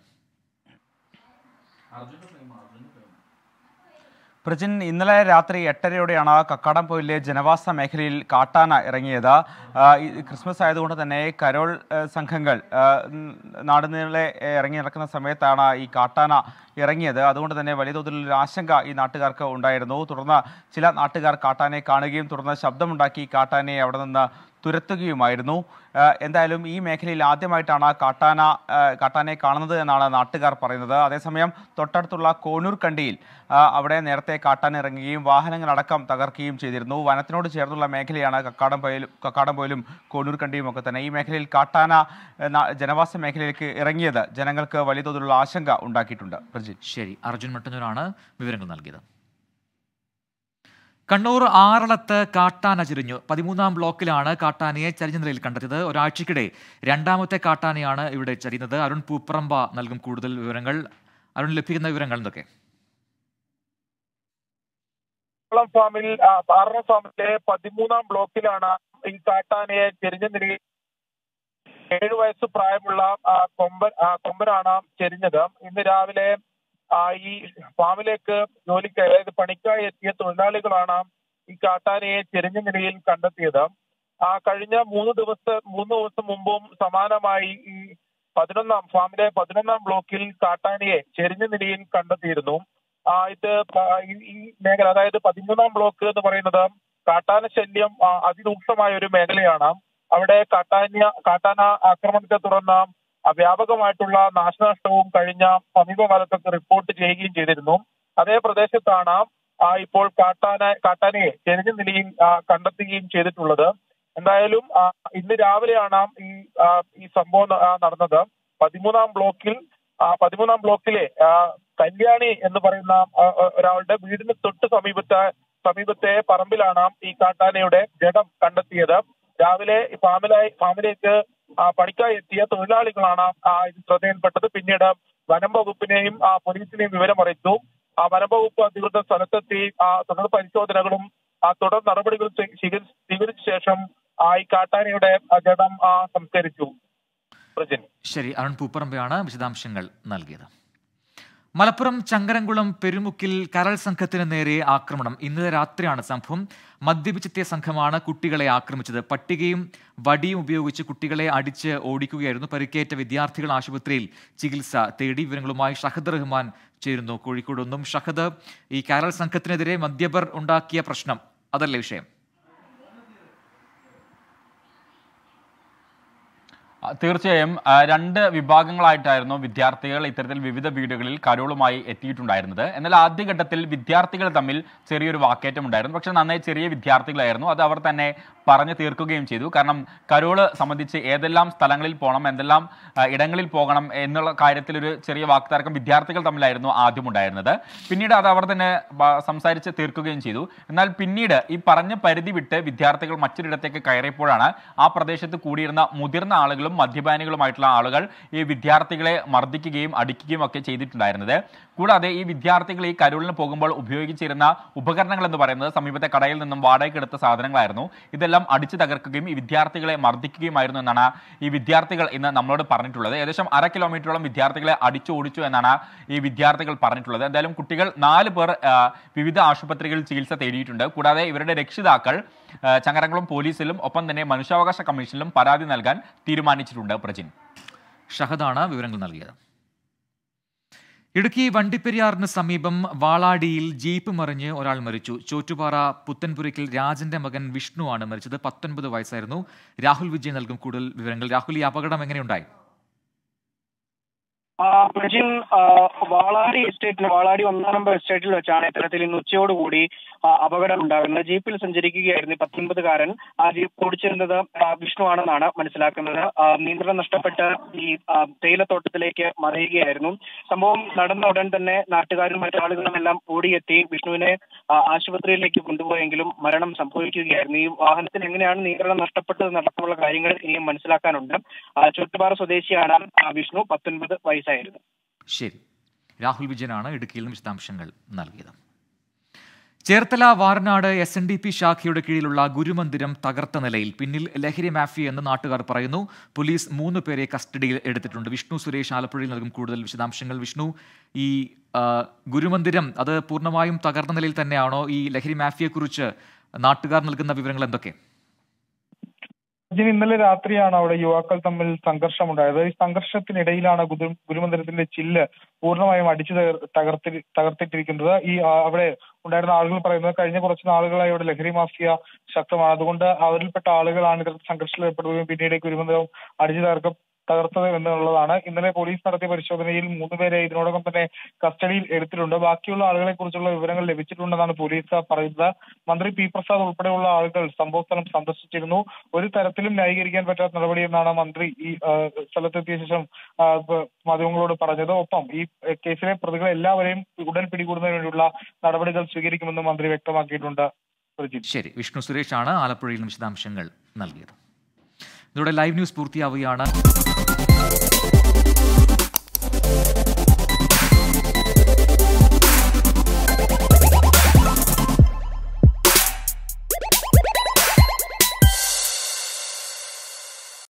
പ്രജിൻ ഇന്നലെ രാത്രി എട്ടരയോടെയാണ് കക്കാടംപൊയിലെ ജനവാസ മേഖലയിൽ കാട്ടാന ഇറങ്ങിയത് ആ, ഈ ക്രിസ്മസ് ആയതുകൊണ്ട് തന്നെ കരോൾ ആ, സംഘങ്ങൾ ആ, ഉം, നാടുനീളെ ഇറങ്ങി നടക്കുന്ന സമയത്താണ് ഈ കാട്ടാന ഇറങ്ങിയത് അതുകൊണ്ട് തന്നെ വലിയ തോതിലുള്ള ആശങ്ക ഈ നാട്ടുകാർക്ക് ഉണ്ടായിരുന്നു തുടർന്ന് ചില നാട്ടുകാർ കാട്ടാനയെ കാണുകയും തുടർന്ന് ശബ്ദമുണ്ടാക്കി കാട്ടാനയെ അവിടെ നിന്ന് തുരത്തുകയുമായിരുന്നു ആ, എന്തായാലും ഈ മേഖലയിൽ ആദ്യമായിട്ടാണ് കാട്ടാന ആ, കാട്ടാനയെ കാണുന്നത് എന്നാണ് നാട്ടുകാർ പറയുന്നത് അതേസമയം തൊട്ടടുത്തുള്ള കോണൂർ കണ്ടിയിൽ ആ, അവിടെ നേരത്തെ കാട്ടാന ഇറങ്ങുകയും വാഹനങ്ങളടക്കം തകർക്കുകയും ചെയ്തിരുന്നു വനത്തിനോട് ചേർന്നുള്ള മേഖലയാണ് കക്കാടംപൊയിലും കക്കാടംപൊയിലും കോണൂർ കണ്ടിയും ഒക്കെ തന്നെ ഈ മേഖലയിൽ കാട്ടാന ആ, ന- ജനവാസ മേഖലയിലേക്ക് ഇറങ്ങിയത് ജനങ്ങൾക്ക് വലിയ തോതിലുള്ള ആശങ്ക ഉണ്ടാക്കിയിട്ടുണ്ട് പ്രജിൻ ശരി അർജുൻ മട്ടന്നൂരാണ് വിവരങ്ങൾ നൽകിയത് കണ്ണൂർ ആറളത്ത് കാട്ടാന ചിരിഞ്ഞു പതിമൂന്നാം ബ്ലോക്കിലാണ് കാട്ടാനയെ ചരിഞ്ഞ നിലയിൽ കണ്ടെത്തിയത് ഒരാഴ്ചക്കിടെ രണ്ടാമത്തെ കാട്ടാനയാണ് ഇവിടെ ചരിയുന്നത് അരുൺ പൂപ്പറമ്പ നൽകും കൂടുതൽ വിവരങ്ങൾ അരുൺ ലഭിക്കുന്ന വിവരങ്ങൾ എന്തൊക്കെ കുളം ഫാമിൽ ആ, പാറ ഫാമിലെ പതിമൂന്നാം ബ്ലോക്കിലാണ് ഈ കാട്ടാനയെ ചെരിഞ്ഞ നിലയിൽ ഏഴു വയസ്സ് പ്രായമുള്ള ആ, കൊമ്പൻ ആ, കൊമ്പനാണ് ചെരിഞ്ഞത് ഇന്ന് രാവിലെ ആ, ഈ ഫാമിലേക്ക് ജോലിക്ക് അതായത് പണിക്കായി എത്തിയ തൊഴിലാളികളാണ് ഈ കാട്ടാനയെ ചെരിഞ്ഞ നിലയിൽ കണ്ടെത്തിയത് ആ കഴിഞ്ഞ മൂന്ന് ദിവസത്തെ മൂന്ന് ദിവസം മുമ്പും സമാനമായി ഈ പതിനൊന്നാം ഫാമിലെ പതിനൊന്നാം ബ്ലോക്കിൽ കാട്ടാനയെ ചെരിഞ്ഞ നിലയിൽ കണ്ടെത്തിയിരുന്നു ആ ഇത് പ- ഈ- ഈ മേഖല അതായത് പതിമൂന്നാം ബ്ലോക്ക് എന്ന് പറയുന്നത് കാട്ടാന ശല്യം ആ, അതിരൂക്ഷമായ ഒരു മേഖലയാണ് അവിടെ കാട്ടാന കാട്ടാന ആക്രമണത്തെ തുടർന്ന് ആ, വ്യാപകമായിട്ടുള്ള നാശനഷ്ടവും കഴിഞ്ഞ സമീപകാലത്തൊക്കെ റിപ്പോർട്ട് ചെയ്യുകയും ചെയ്തിരുന്നു അതേ പ്രദേശത്താണ് ആ, ഇപ്പോൾ കാട്ടാന കാട്ടാനയെ ചെരിഞ്ഞ നിലയിൽ ആ, കണ്ടെത്തുകയും ചെയ്തിട്ടുള്ളത് എന്തായാലും ആ, ഇന്ന് രാവിലെയാണ് ഈ ആ, ഈ സംഭവം ന- ആ, നടന്നത് പതിമൂന്നാം ബ്ലോക്കിൽ ആ, പതിമൂന്നാം ബ്ലോക്കിലെ ആ, കല്യാണി എന്ന് പറയുന്ന ആ, ആ, ഒരാളുടെ വീടിന് തൊട്ട് സമീപത്തെ സമീപത്തെ പറമ്പിലാണ് ഈ കാട്ടാനയുടെ ജഡം കണ്ടെത്തിയത് രാവിലെ ഈ ഫാമിലായി ഫാമിലേക്ക് ആ, പണിക്കായി എത്തിയ തൊഴിലാളികളാണ് ആ, ഇത് ശ്രദ്ധയിൽപ്പെട്ടത് പിന്നീട് വനം വകുപ്പിനെയും ആ, പോലീസിനെയും വിവരം അറിയിച്ചു ആ വനം വകുപ്പ് അധികൃതർ സ്ഥലത്തെത്തി ആ, തുടർ പരിശോധനകളും ആ തുടർ നടപടികൾ സ്വീ- സ്വീകരി- സ്വീകരിച്ച ശേഷം ആ, ഈ കാട്ടാനയുടെ ആ, ജഡം ആ, സംസ്കരിച്ചു പ്രജിൻ ശരി അരുൺ പൂപ്പറമ്പയാണ് വിശദാംശങ്ങൾ നൽകിയത് മലപ്പുറം ചങ്കരംകുളം പെരുമുക്കിൽ കരൾ സംഘത്തിന് നേരെ ആക്രമണം ഇന്നലെ രാത്രിയാണ് സംഭവം മദ്യപിച്ചെത്തിയ സംഘമാണ് കുട്ടികളെ ആക്രമിച്ചത് പട്ടികയും വടിയും ഉപയോഗിച്ച് കുട്ടികളെ അടിച്ച് ഓടിക്കുകയായിരുന്നു പരിക്കേറ്റ വിദ്യാർത്ഥികൾ ആശുപത്രിയിൽ ചികിത്സ തേടി വിവരങ്ങളുമായി ഷഹദ് റഹ്മാൻ ചേരുന്നു കോഴിക്കോട് നിന്നും ഷഹദ് ഈ കരൾ സംഘത്തിനെതിരെ മദ്യപർ ഉണ്ടാക്കിയ പ്രശ്നം അതല്ലേ വിഷയം ആ, തീർച്ചയായും ആ, രണ്ട് വിഭാഗങ്ങളായിട്ടായിരുന്നു വിദ്യാർത്ഥികൾ ഇത്തരത്തിൽ വിവിധ വീടുകളിൽ കരോളുമായി എത്തിയിട്ടുണ്ടായിരുന്നത് എന്നാൽ ആദ്യഘട്ടത്തിൽ വിദ്യാർത്ഥികൾ തമ്മിൽ ചെറിയൊരു വാക്കേറ്റം ഉണ്ടായിരുന്നു പക്ഷേ നന്നായി ചെറിയ വിദ്യാർത്ഥികളായിരുന്നു അത് അവർ തന്നെ പറഞ്ഞു തീർക്കുകയും ചെയ്തു കാരണം കരോള് സംബന്ധിച്ച് ഏതെല്ലാം സ്ഥലങ്ങളിൽ പോകണം എന്തെല്ലാം ആ, ഇടങ്ങളിൽ പോകണം എന്നുള്ള കാര്യത്തിൽ ഒരു ചെറിയ വാക്തർക്കം വിദ്യാർത്ഥികൾ തമ്മിലായിരുന്നു ആദ്യം ഉണ്ടായിരുന്നത് പിന്നീട് അത് അവർ തന്നെ ബ- സംസാരിച്ച് തീർക്കുകയും ചെയ്തു എന്നാൽ പിന്നീട് ഈ പറഞ്ഞ പരിധി വിട്ട് വിദ്യാർത്ഥികൾ മറ്റൊരിടത്തേക്ക് കയറിയപ്പോഴാണ് ആ പ്രദേശത്ത് കൂടിയിരുന്ന മുതിർന്ന ആളുകളും മദ്യപാനികളുമായിട്ടുള്ള ആളുകൾ ഈ വിദ്യാർത്ഥികളെ മർദ്ദിക്കുകയും അടിക്കുകയും ഒക്കെ ചെയ്തിട്ടുണ്ടായിരുന്നത് കൂടാതെ ഈ വിദ്യാർത്ഥികൾ ഈ കരോളിന് പോകുമ്പോൾ ഉപയോഗിച്ചിരുന്ന ഉപകരണങ്ങൾ എന്ന് പറയുന്നത് സമീപത്തെ കടയിൽ നിന്നും വാടകയ്ക്ക് എടുത്ത സാധനങ്ങളായിരുന്നു ഇതെല്ലാം അടിച്ചു തകർക്കുകയും ഈ വിദ്യാർത്ഥികളെ മർദ്ദിക്കുകയുമായിരുന്നു എന്നാണ് ഈ വിദ്യാർത്ഥികൾ ഇന്ന് നമ്മളോട് പറഞ്ഞിട്ടുള്ളത് ഏകദേശം അര കിലോമീറ്ററോളം വിദ്യാർത്ഥികളെ അടിച്ചു ഓടിച്ചു എന്നാണ് ഈ വിദ്യാർത്ഥികൾ പറഞ്ഞിട്ടുള്ളത് എന്തായാലും കുട്ടികൾ നാല് പേർ ആ, വിവിധ ആശുപത്രികളിൽ ചികിത്സ തേടിയിട്ടുണ്ട് കൂടാതെ ഇവരുടെ രക്ഷിതാക്കൾ ആ, ചങ്ങരംകുളം പോലീസിലും ഒപ്പം തന്നെ മനുഷ്യാവകാശ കമ്മീഷനിലും പരാതി നൽകാൻ തീരുമാനിച്ചിട്ടുണ്ട് പ്രജിൻ ഷഹദാണ് വിവരങ്ങൾ നൽകിയത് ഇടുക്കി വണ്ടിപ്പെരിയാറിന് സമീപം വാളാടിയിൽ ജീപ്പ് മറിഞ്ഞ് ഒരാൾ മരിച്ചു ചോറ്റുപാറ പുത്തൻപുരയ്ക്കൽ രാജന്റെ മകൻ വിഷ്ണു ആണ് മരിച്ചത് പത്തൊൻപത് വയസ്സായിരുന്നു രാഹുൽ വിജയ് നൽകും കൂടുതൽ വിവരങ്ങൾ രാഹുൽ ഈ അപകടം എങ്ങനെയുണ്ടായി ആ, പ്രജിൻ ആ, വാളാടി എസ്റ്റേറ്റിൽ വാളാടി ഒന്നാം നമ്പർ എസ്റ്റേറ്റിൽ വെച്ചാണ് ഇത്തരത്തിൽ ഇന്ന് ഉച്ചയോടുകൂടി ആ, അപകടം ഉണ്ടാകുന്നത് ജീപ്പിൽ സഞ്ചരിക്കുകയായിരുന്നു ഈ പത്തൊൻപതുകാരൻ ആ ജീപ്പ് ഓടിച്ചിരുന്നത് ആ, വിഷ്ണു ആണെന്നാണ് മനസ്സിലാക്കുന്നത് ആ, നിയന്ത്രണം നഷ്ടപ്പെട്ട് ഈ ആ, തേയിലത്തോട്ടത്തിലേക്ക് മറിയുകയായിരുന്നു സംഭവം നടന്ന ഉടൻ തന്നെ നാട്ടുകാരും മറ്റാളുകളും എല്ലാം ഓടിയെത്തി വിഷ്ണുവിനെ ആ, ആശുപത്രിയിലേക്ക് കൊണ്ടുപോയെങ്കിലും മരണം സംഭവിക്കുകയായിരുന്നു ഈ വാഹനത്തിന് എങ്ങനെയാണ് നിയന്ത്രണം നഷ്ടപ്പെട്ടത് നടക്കമുള്ള കാര്യങ്ങൾ ഇനിയും മനസ്സിലാക്കാനുണ്ട് ആ, ചുറ്റുപാറ സ്വദേശിയാണ് ആ, വിഷ്ണു പത്തൊൻപത് വയസ്സായിരുന്നു ശരി രാഹുൽ വിജയനാണ് ഇടുക്കിയിൽ നിന്ന് വിശദാംശങ്ങൾ നൽകിയത് Cherthala Varanad S N D P ശാഖയുടെ കീഴിലുള്ള ഗുരുമന്ദിരം തകർത്ത നിലയിൽ പിന്നിൽ ലഹരി മാഫിയ എന്ന് നാട്ടുകാർ പറയുന്നു പോലീസ് മൂന്ന് പേരെ കസ്റ്റഡിയിൽ എടുത്തിട്ടുണ്ട് വിഷ്ണു സുരേഷ് ആലപ്പുഴയിൽ നൽകും കൂടുതൽ വിശദാംശങ്ങൾ വിഷ്ണു ഈ ആ, ഗുരുമന്ദിരം അത് പൂർണ്ണമായും തകർന്ന നിലയിൽ തന്നെയാണോ ഈ ലഹരി മാഫിയെക്കുറിച്ച് നാട്ടുകാർ നൽകുന്ന വിവരങ്ങൾ എന്തൊക്കെ ഇതിന് ഇന്നലെ രാത്രിയാണ് അവിടെ യുവാക്കൾ തമ്മിൽ സംഘർഷമുണ്ടായത് ഈ സംഘർഷത്തിനിടയിലാണ് ഗുരു ഗുരുമന്ദിരത്തിന്റെ ചില്ല് പൂർണ്ണമായും അടിച്ചു തകർ- തകർത്തി തകർത്തിട്ടിരിക്കുന്നത് ഈ ആ, അവിടെ ഉണ്ടായിരുന്ന ആളുകൾ പറയുന്നത് കഴിഞ്ഞ കുറച്ച് നാളുകളായി ഇവിടെ ലഹരി മാഫിയ ശക്തമാണ് അതുകൊണ്ട് അവരിൽപ്പെട്ട ആളുകളാണ് ഇത്തരത്തിൽ സംഘർഷത്തിൽ ഏർപ്പെടുകയും പിന്നീട് ഈ ഗുരുമന്ദിരം അടിച്ചു തകർക്ക തകർത്തത് എന്നുള്ളതാണ് ഇന്നലെ പോലീസ് നടത്തിയ പരിശോധനയിൽ മൂന്നുപേരെ ഇതിനോടകം തന്നെ കസ്റ്റഡിയിൽ എടുത്തിട്ടുണ്ട് ബാക്കിയുള്ള ആളുകളെ കുറിച്ചുള്ള വിവരങ്ങൾ ലഭിച്ചിട്ടുണ്ടെന്നാണ് പോലീസ് പറയുന്നത് മന്ത്രി പി പ്രസാദ് ഉൾപ്പെടെയുള്ള ആളുകൾ സംഭവസ്ഥലം സന്ദർശിച്ചിരുന്നു ഒരു തരത്തിലും ന്യായീകരിക്കാൻ പറ്റാത്ത നടപടിയെന്നാണ് മന്ത്രി ഈ ആ, സ്ഥലത്തെത്തിയ ശേഷം ആ, പ- മാധ്യമങ്ങളോട് പറഞ്ഞത് ഒപ്പം ഈ എ, കേസിലെ പ്രതികളെ എല്ലാവരെയും ഉടൻ പിടികൂടുന്നതിന് വേണ്ടിയുള്ള നടപടികൾ സ്വീകരിക്കുമെന്ന് മന്ത്രി വ്യക്തമാക്കിയിട്ടുണ്ട് പ്രജിത്ത് ശരി വിഷ്ണു സുരേഷാണ് ആലപ്പുഴയിൽ നിന്ന് വിശദാംശങ്ങൾ നൽകിയത് ഇതോടെ ലൈവ് ന്യൂസ് പൂർത്തിയാവുകയാണ്